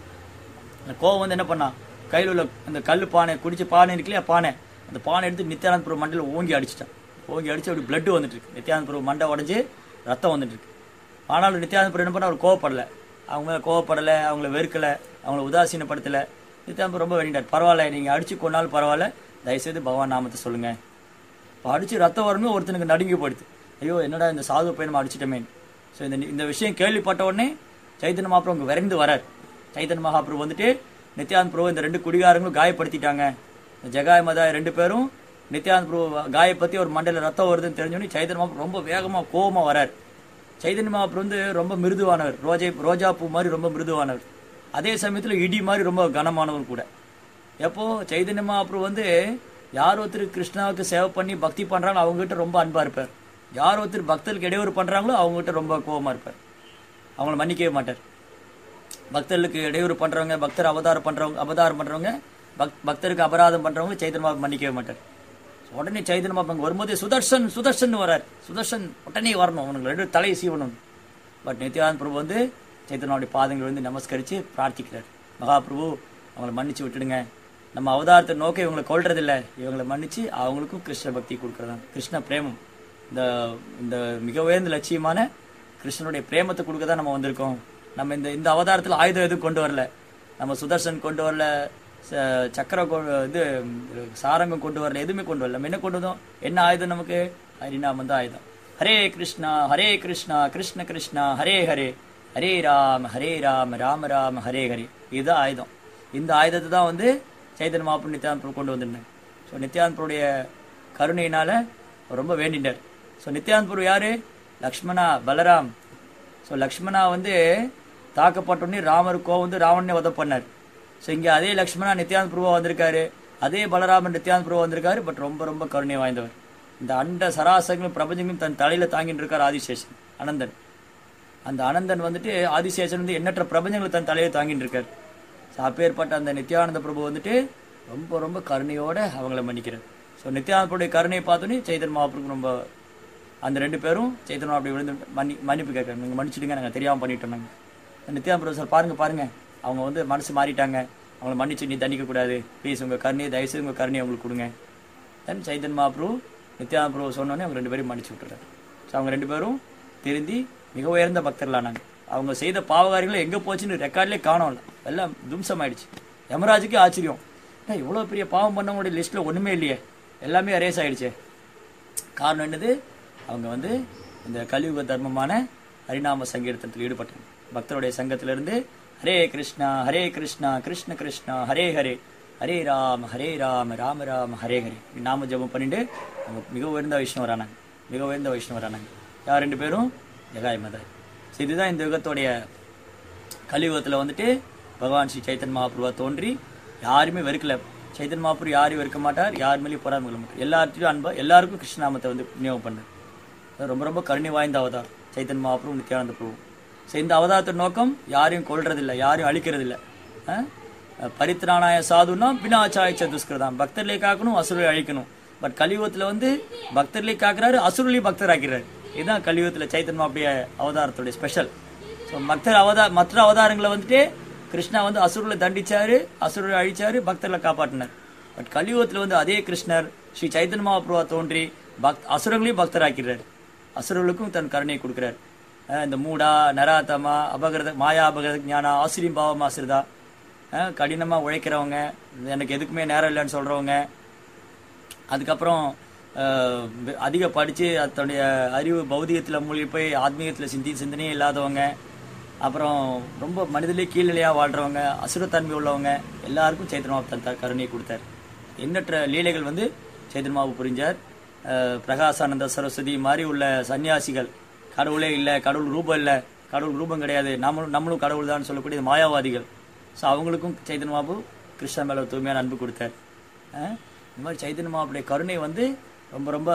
அந்த கோவம் வந்து என்ன பண்ணா கையில் உள்ள அந்த கல் பானை குடிச்ச பானை இருக்கு இல்லையா பானை அந்த பானை எடுத்து நித்யானந்த பிரபு மண்டையில் ஓங்கி அடிச்சிட்டான் ஓங்கி அடிச்சு அப்படி blood வந்துட்டு இருக்கு நித்யானந்த பிரபு மண்டை உடைஞ்சு ரத்தம் வந்துட்டு இருக்கு ஆனாலும் நித்யானந்த பிரபு என்ன பண்ண அவர் கோவப்படல அவங்க மேல கோவப்படல அவங்கள வெறுக்கல அவங்கள உதாசீனப்படுத்தல நித்யானந்த பிரபு ரொம்ப வேண்டிட்டார் பரவாயில்ல நீங்க அடிச்சு கொண்டாலும் பரவாயில்ல தயவுசெய்து பகவான் நாமத்தை சொல்லுங்க இப்போ அடிச்சு ரத்தம் வரணும் ஒருத்தனுக்கு நடுங்கி போயிடுது ஐயோ என்னடா இந்த சாது பையன் நம்ம அடிச்சிட்டோமே ஸோ இந்த இந்த விஷயம் கேள்விப்பட்ட உடனே சைத்தன்ய மகாபிரபு அங்கே விரைந்து வரார் சைத்தன்ய மகாபிரபு வந்துட்டு நித்யானந்த பிரபு இந்த ரெண்டு குடிகாரங்களும் காயப்படுத்திட்டாங்க இந்த ஜெகாய் மதா ரெண்டு பேரும் நித்யானந்த பிரபு காயப்பத்தி ஒரு மண்டையில ரத்தம் வருதுன்னு தெரிஞ்சோடனே சைத்தன்ய மகாபிரபு ரொம்ப வேகமா கோவமா வரார் சைதன்ய மகாபிரபு வந்து ரொம்ப மிருதுவானவர் ரோஜை ரோஜா பூ மாதிரி ரொம்ப மிருதுவானவர் அதே சமயத்துல இடி மாதிரி ரொம்ப கனமானவர் கூட எப்போ சைதன்ய மகாபிரபு வந்து யார் ஒருத்தர் கிருஷ்ணாவுக்கு சேவை பண்ணி பக்தி பண்றாங்களோ அவங்க கிட்ட ரொம்ப அன்பா இருப்பார் யார் ஒருத்தர் பக்தர்களுக்கு இடையூறு பண்றாங்களோ அவங்க கிட்ட ரொம்ப கோவமா இருப்பார் அவங்கள மன்னிக்கவே மாட்டார் பக்தர்களுக்கு இடையூறு பண்றவங்க பக்தர் அவதாரம் பண்றவங்க அவதாரம் பண்றவங்க பக் பக்தருக்கு அபராதம் பண்றவங்க சைதன்ய மகாபிரபு மன்னிக்கவே மாட்டார் உடனே சைதன்ய மகாபிரபு அங்க வரும்போதே சுதர்ஷன் சுதர்ஷன் வரார் சுதர்ஷன் உடனே வரணும் அவனுக்கு ரெண்டு தலையை சீவணும் பட் நித்யானந்த பிரபு வந்து சைத்தன்யாவுடைய பாதங்கள் வந்து நமஸ்கரிச்சு பிரார்த்திக்கிறார் மகாபிரபு அவங்கள மன்னிச்சு விட்டுடுங்க நம்ம அவதாரத்தை நோக்க இவங்களை கொள்றதில்ல இவங்களை மன்னிச்சு அவங்களுக்கும் கிருஷ்ண பக்தி கொடுக்கறதான் கிருஷ்ண பிரேமம் இந்த இந்த மிக உயர்ந்த லட்சியமான கிருஷ்ணனுடைய பிரேமத்தை கொடுக்க தான் நம்ம வந்திருக்கோம் நம்ம இந்த இந்த அவதாரத்தில் ஆயுதம் எதுவும் கொண்டு வரல நம்ம சுதர்சன் கொண்டு வரல ச- சக்கர கொ- இது சாரங்கம் கொண்டு வரல எதுவுமே கொண்டு வரல நம்ம என்ன கொண்டு வந்தோம் என்ன ஆயுதம் நமக்கு ஹரிநாமம் தான் ஆயுதம் ஹரே கிருஷ்ணா ஹரே கிருஷ்ணா கிருஷ்ண கிருஷ்ணா ஹரே ஹரே ஹரே ராம ஹரே ராம ராம ராம ஹரே ஹரே இதுதான் ஆயுதம் இந்த ஆயுதத்தை தான் வந்து சைதன்ய மாப்பு நித்யானந்த பிரபு கொண்டு வந்திருந்தேன் ஸோ நித்யானந்த பிரபுடைய கருணையினால அவர் ரொம்ப வேண்டிட்டார் ஸோ நித்யானந்த பிரபு யாரு லக்ஷ்மணா பலராம் ஸோ லக்ஷ்மணா வந்து தாக்கப்பட்டோடனே ராமர் கோவம் வந்து ராவணனை வதம் பண்ணார் ஸோ இங்கே அதே லக்ஷ்மணா நித்யானந்த பிரபு வந்திருக்காரு அதே பலராமன் நித்யானந்த பிரபு வந்திருக்காரு பட் ரொம்ப ரொம்ப கருணை வாய்ந்தவர் இந்த அண்ட சராசங்களும் பிரபஞ்சங்களும் தன் தலையில தாங்கிட்டு இருக்கார் ஆதிசேஷன் அனந்தன் அந்த அனந்தன் வந்துட்டு ஆதிசேஷன் வந்து எண்ணற்ற பிரபஞ்சங்களை தன் தலையை தாங்கிட்டு இருக்கார் ஸோ அப்பேற்பட்ட அந்த நித்யானந்த பிரபு வந்துட்டு ரொம்ப ரொம்ப கருணையோட அவங்கள மன்னிக்கிறார் ஸோ நித்யானந்த பிரபுடைய கருணையை பார்த்தோன்னே சைதன் மகாபிரபு ரொம்ப அந்த ரெண்டு பேரும் சைத்தன்யா அப்படி விழுந்து மன்னி மன்னிப்பு கேட்குறாங்க நீங்கள் மன்னிச்சிடுங்க நாங்கள் தெரியாமல் பண்ணிட்டோம் நாங்கள் நித்யானந்த பிரபு சார் பாருங்க பாருங்க அவங்க வந்து மனசு மாறிட்டாங்க அவங்கள மன்னிச்சு நீ தண்டிக்க கூடாது ப்ளீஸ் உங்கள் கருணையை தயவுசெய்து உங்கள் கருணையை அவங்களுக்கு கொடுங்க தென் சைதன் மகாபிரபு நித்யானந்த பிரபு சொன்னோன்னே அவங்க ரெண்டு பேரும் மன்னிச்சு விட்டுறாரு ஸோ அவங்க ரெண்டு பேரும் திருந்தி மிக உயர்ந்த பக்தர்களானாங்க அவங்க செய்த பாவகாரியங்களை எங்கே போச்சுன்னு ரெக்கார்ட்லேயே காணோம்ல எல்லாம் தும்சம் ஆயிடுச்சு யமராஜுக்கே ஆச்சரியம் ஏன்னா இவ்வளோ பெரிய பாவம் பண்ணவங்களுடைய லிஸ்ட்டில் ஒன்றுமே இல்லையே எல்லாமே அரேஸ் ஆயிடுச்சே காரணம் என்னது அவங்க வந்து இந்த கலியுக தர்மமான ஹரிநாம சங்கீர்த்தனத்தில் ஈடுபட்டாங்க பக்தருடைய சங்கத்திலிருந்து ஹரே கிருஷ்ணா ஹரே கிருஷ்ணா கிருஷ்ண கிருஷ்ணா ஹரே ஹரே ஹரே ராம ஹரே ராம ராம ராம ஹரே ஹரே இப்படி நாம ஜெபம் பண்ணிட்டு அவங்க மிக உயர்ந்த வைஷ்ணவரானாங்க மிக உயர்ந்த வைஷ்ணவரானாங்க யார் ரெண்டு பேரும் ஜெகாய் மதாய் ஸோ இதுதான் இந்த யுகத்துடைய கலியுகத்தில் வந்துட்டு பகவான் ஸ்ரீ சைத்தன் மகாபுருவா தோன்றி யாருமே வெறுக்கல சைத்தன் மகாபுரு யாரையும் வெறுக்க மாட்டார் யார் மேலேயும் பொறாமை கொள்ள மாட்டார் எல்லார்ட்டையும் அன்பா எல்லாருக்கும் கிருஷ்ணநாமத்தை வந்து விநியோகம் பண்ணார் அது ரொம்ப ரொம்ப கருணை வாய்ந்த அவதார் சைத்தன் மகாபுரு நித்யானந்த பிரபு ஸோ இந்த அவதாரத்தின் நோக்கம் யாரையும் கொல்றதில்லை யாரையும் அழிக்கிறதில்லை அஹ்? பரித்ராணாய சாதுனா பினாச்சாய சதுஷ்கிருதம் பக்தர்களை காக்கணும் அசுரலை அழிக்கணும் பட் கலியுகத்தில் வந்து பக்தர்களை காக்குறாரு அசுரலையும் பக்தர் ஆக்கிறாரு இதுதான் கலியுகத்தில் சைத்தன் மாப்பிய அவதாரத்துடைய ஸ்பெஷல் ஸோ மற்ற அவதார மற்ற அவதாரங்களை வந்துட்டு கிருஷ்ணா வந்து அசுரலை தண்டிச்சாரு அசுரலை அழிச்சாரு பக்தர்களை காப்பாற்றினார் பட் கலியுகத்தில் வந்து அதே கிருஷ்ணர் ஸ்ரீ சைத்தன்ய மகாபிரபா தோன்றி பக்த் அசுரங்களையும் பக்தராக்கிறார் அசுரர்களுக்கும் தன் கருணையை கொடுக்கிறார் அஹ் இந்த மூடா நராதமா அபகிரத மாயா அபகிரத ஞானா ஆசிரியம் பாவம் ஆசிரிதா கடினமாக உழைக்கிறவங்க எனக்கு எதுக்குமே நேரம் இல்லைன்னு சொல்கிறவங்க அதுக்கப்புறம் அஹ், அதிக படித்து தன்னுடைய அறிவு பௌதிகத்தில் மூழ்கி போய் ஆத்மீகத்தில் சிந்தி சிந்தனையே இல்லாதவங்க அப்புறம் ரொம்ப மனிதர்களே கீழ்நிலையாக வாழ்கிறவங்க அசுரத்தன்மை உள்ளவங்க எல்லாருக்கும் சைத்தன்மாவு தன் த- கருணையை கொடுத்தார் எண்ணற்ற லீலைகள் வந்து சைத்தன்மாவு புரிஞ்சார் அஹ், பிரகாசானந்த சரஸ்வதி மாதிரி உள்ள சன்னியாசிகள் கடவுளே இல்லை கடவுள் ரூபம் இல்லை கடவுள் ரூபம் கிடையாது நம்மளும் நம்மளும் கடவுள் தான் சொல்லக்கூடிய இந்த மாயாவாதிகள் ஸோ அவங்களுக்கும் சைத்தன்ய மாபு கிருஷ்ணன் மேலே தூய்மையான அன்பு கொடுத்தார் அஹ் இந்த மாதிரி சைத்தன்ய மாபுடைய கருணை வந்து ரொம்ப ரொம்ப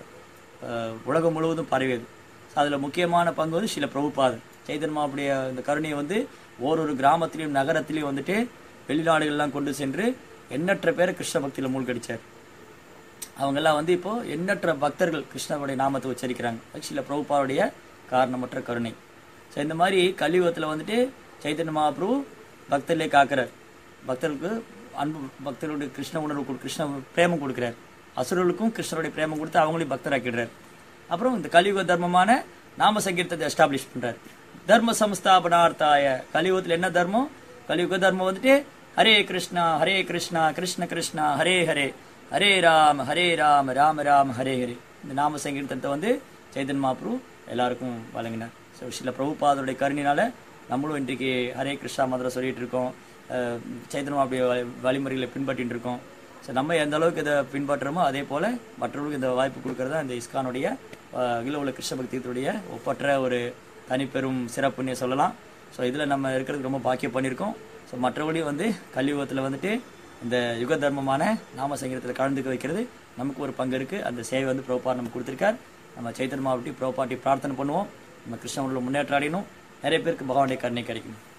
அஹ், உலகம் முழுவதும் பரவியது ஸோ அதில் முக்கியமான பங்கு வந்து சில பிரபுபாதர் சைத்தன்ய மாபுடைய இந்த கருணையை வந்து ஓரொரு கிராமத்திலையும் நகரத்திலையும் வந்துட்டு வெளிநாடுகள்லாம் கொண்டு சென்று எண்ணற்ற பேரை கிருஷ்ண பக்தியில் மூழ்கடிச்சார் அவங்கெல்லாம் வந்து இப்போ எண்ணற்ற பக்தர்கள் கிருஷ்ணருடைய நாமத்தை உச்சரிக்கிறாங்க ஆக்சுவலில் பிரபுபாவுடைய காரணமற்ற கருணை ஸோ இந்த மாதிரி கலியுகத்தில் வந்துட்டு சைத்தன்ய மகாபிரபு பக்தர்களே காக்கிறார் பக்தர்களுக்கு அன்பு பக்தர்களுடைய கிருஷ்ண உணர்வு கொடு- கிருஷ்ண பிரேமம் கொடுக்கிறார் அசுரர்களுக்கும் கிருஷ்ணருடைய பிரேமம் கொடுத்து அவங்களையும் பக்தராக்கிடுறார் அப்புறம் இந்த கலியுக தர்மமான நாம சங்கீர்த்தத்தை எஸ்டாப்ளிஷ் பண்றார் தர்ம சம்ஸ்தாபனார்த்தாய கலியுகத்தில் என்ன தர்மம் கலியுக தர்மம் வந்துட்டு ஹரே கிருஷ்ணா ஹரே கிருஷ்ணா கிருஷ்ண கிருஷ்ணா ஹரே ஹரே ஹரே ராம ஹரே ராம ராம ராம ஹரே ஹரே இந்த நாம சங்கீர்த்தனத்தை வந்து சைதன் மாப்ரு எல்லாருக்கும் வழங்கினார் ஸோ சில பிரபுபாதருடைய கருணினால நம்மளும் இன்றைக்கு ஹரே கிருஷ்ணா மந்திரம் சொல்லிட்டு இருக்கோம் அஹ், சைத்தன்ய மாப்ருடைய வழி- வழிமுறைகளை பின்பற்றிட்டு இருக்கோம் ஸோ நம்ம எந்த அளவுக்கு இதை பின்பற்றுறோமோ அதே போல மற்றவர்களுக்கு இந்த வாய்ப்பு கொடுக்கறது தான் இந்த இஸ்கானுடைய அஹ், அகில உலக கிருஷ்ண பக்தியத்துடைய ஒப்பற்ற ஒரு தனிப்பெரும் சிறப்புன்னே சொல்லலாம் ஸோ இதில் நம்ம இருக்கிறதுக்கு ரொம்ப பாக்கியம் பண்ணியிருக்கோம் ஸோ மற்றபடி வந்து கலியுகத்தில் வந்துட்டு இந்த யுக தர்மமான நாம சங்கீதத்தில் கலந்துக்க வைக்கிறது நமக்கு ஒரு பங்கு இருக்குது அந்த சேவை வந்து ப்ரோபார் நமக்கு கொடுத்துருக்கார் நம்ம சைத்தன்ய மாவட்டி ப்ரோபாட்டி பிரார்த்தனை பண்ணுவோம் நம்ம கிருஷ்ண உள்ள முன்னேற்றம் அடையணும் நிறைய பேருக்கு பகவானுடைய கருணை கிடைக்கணும்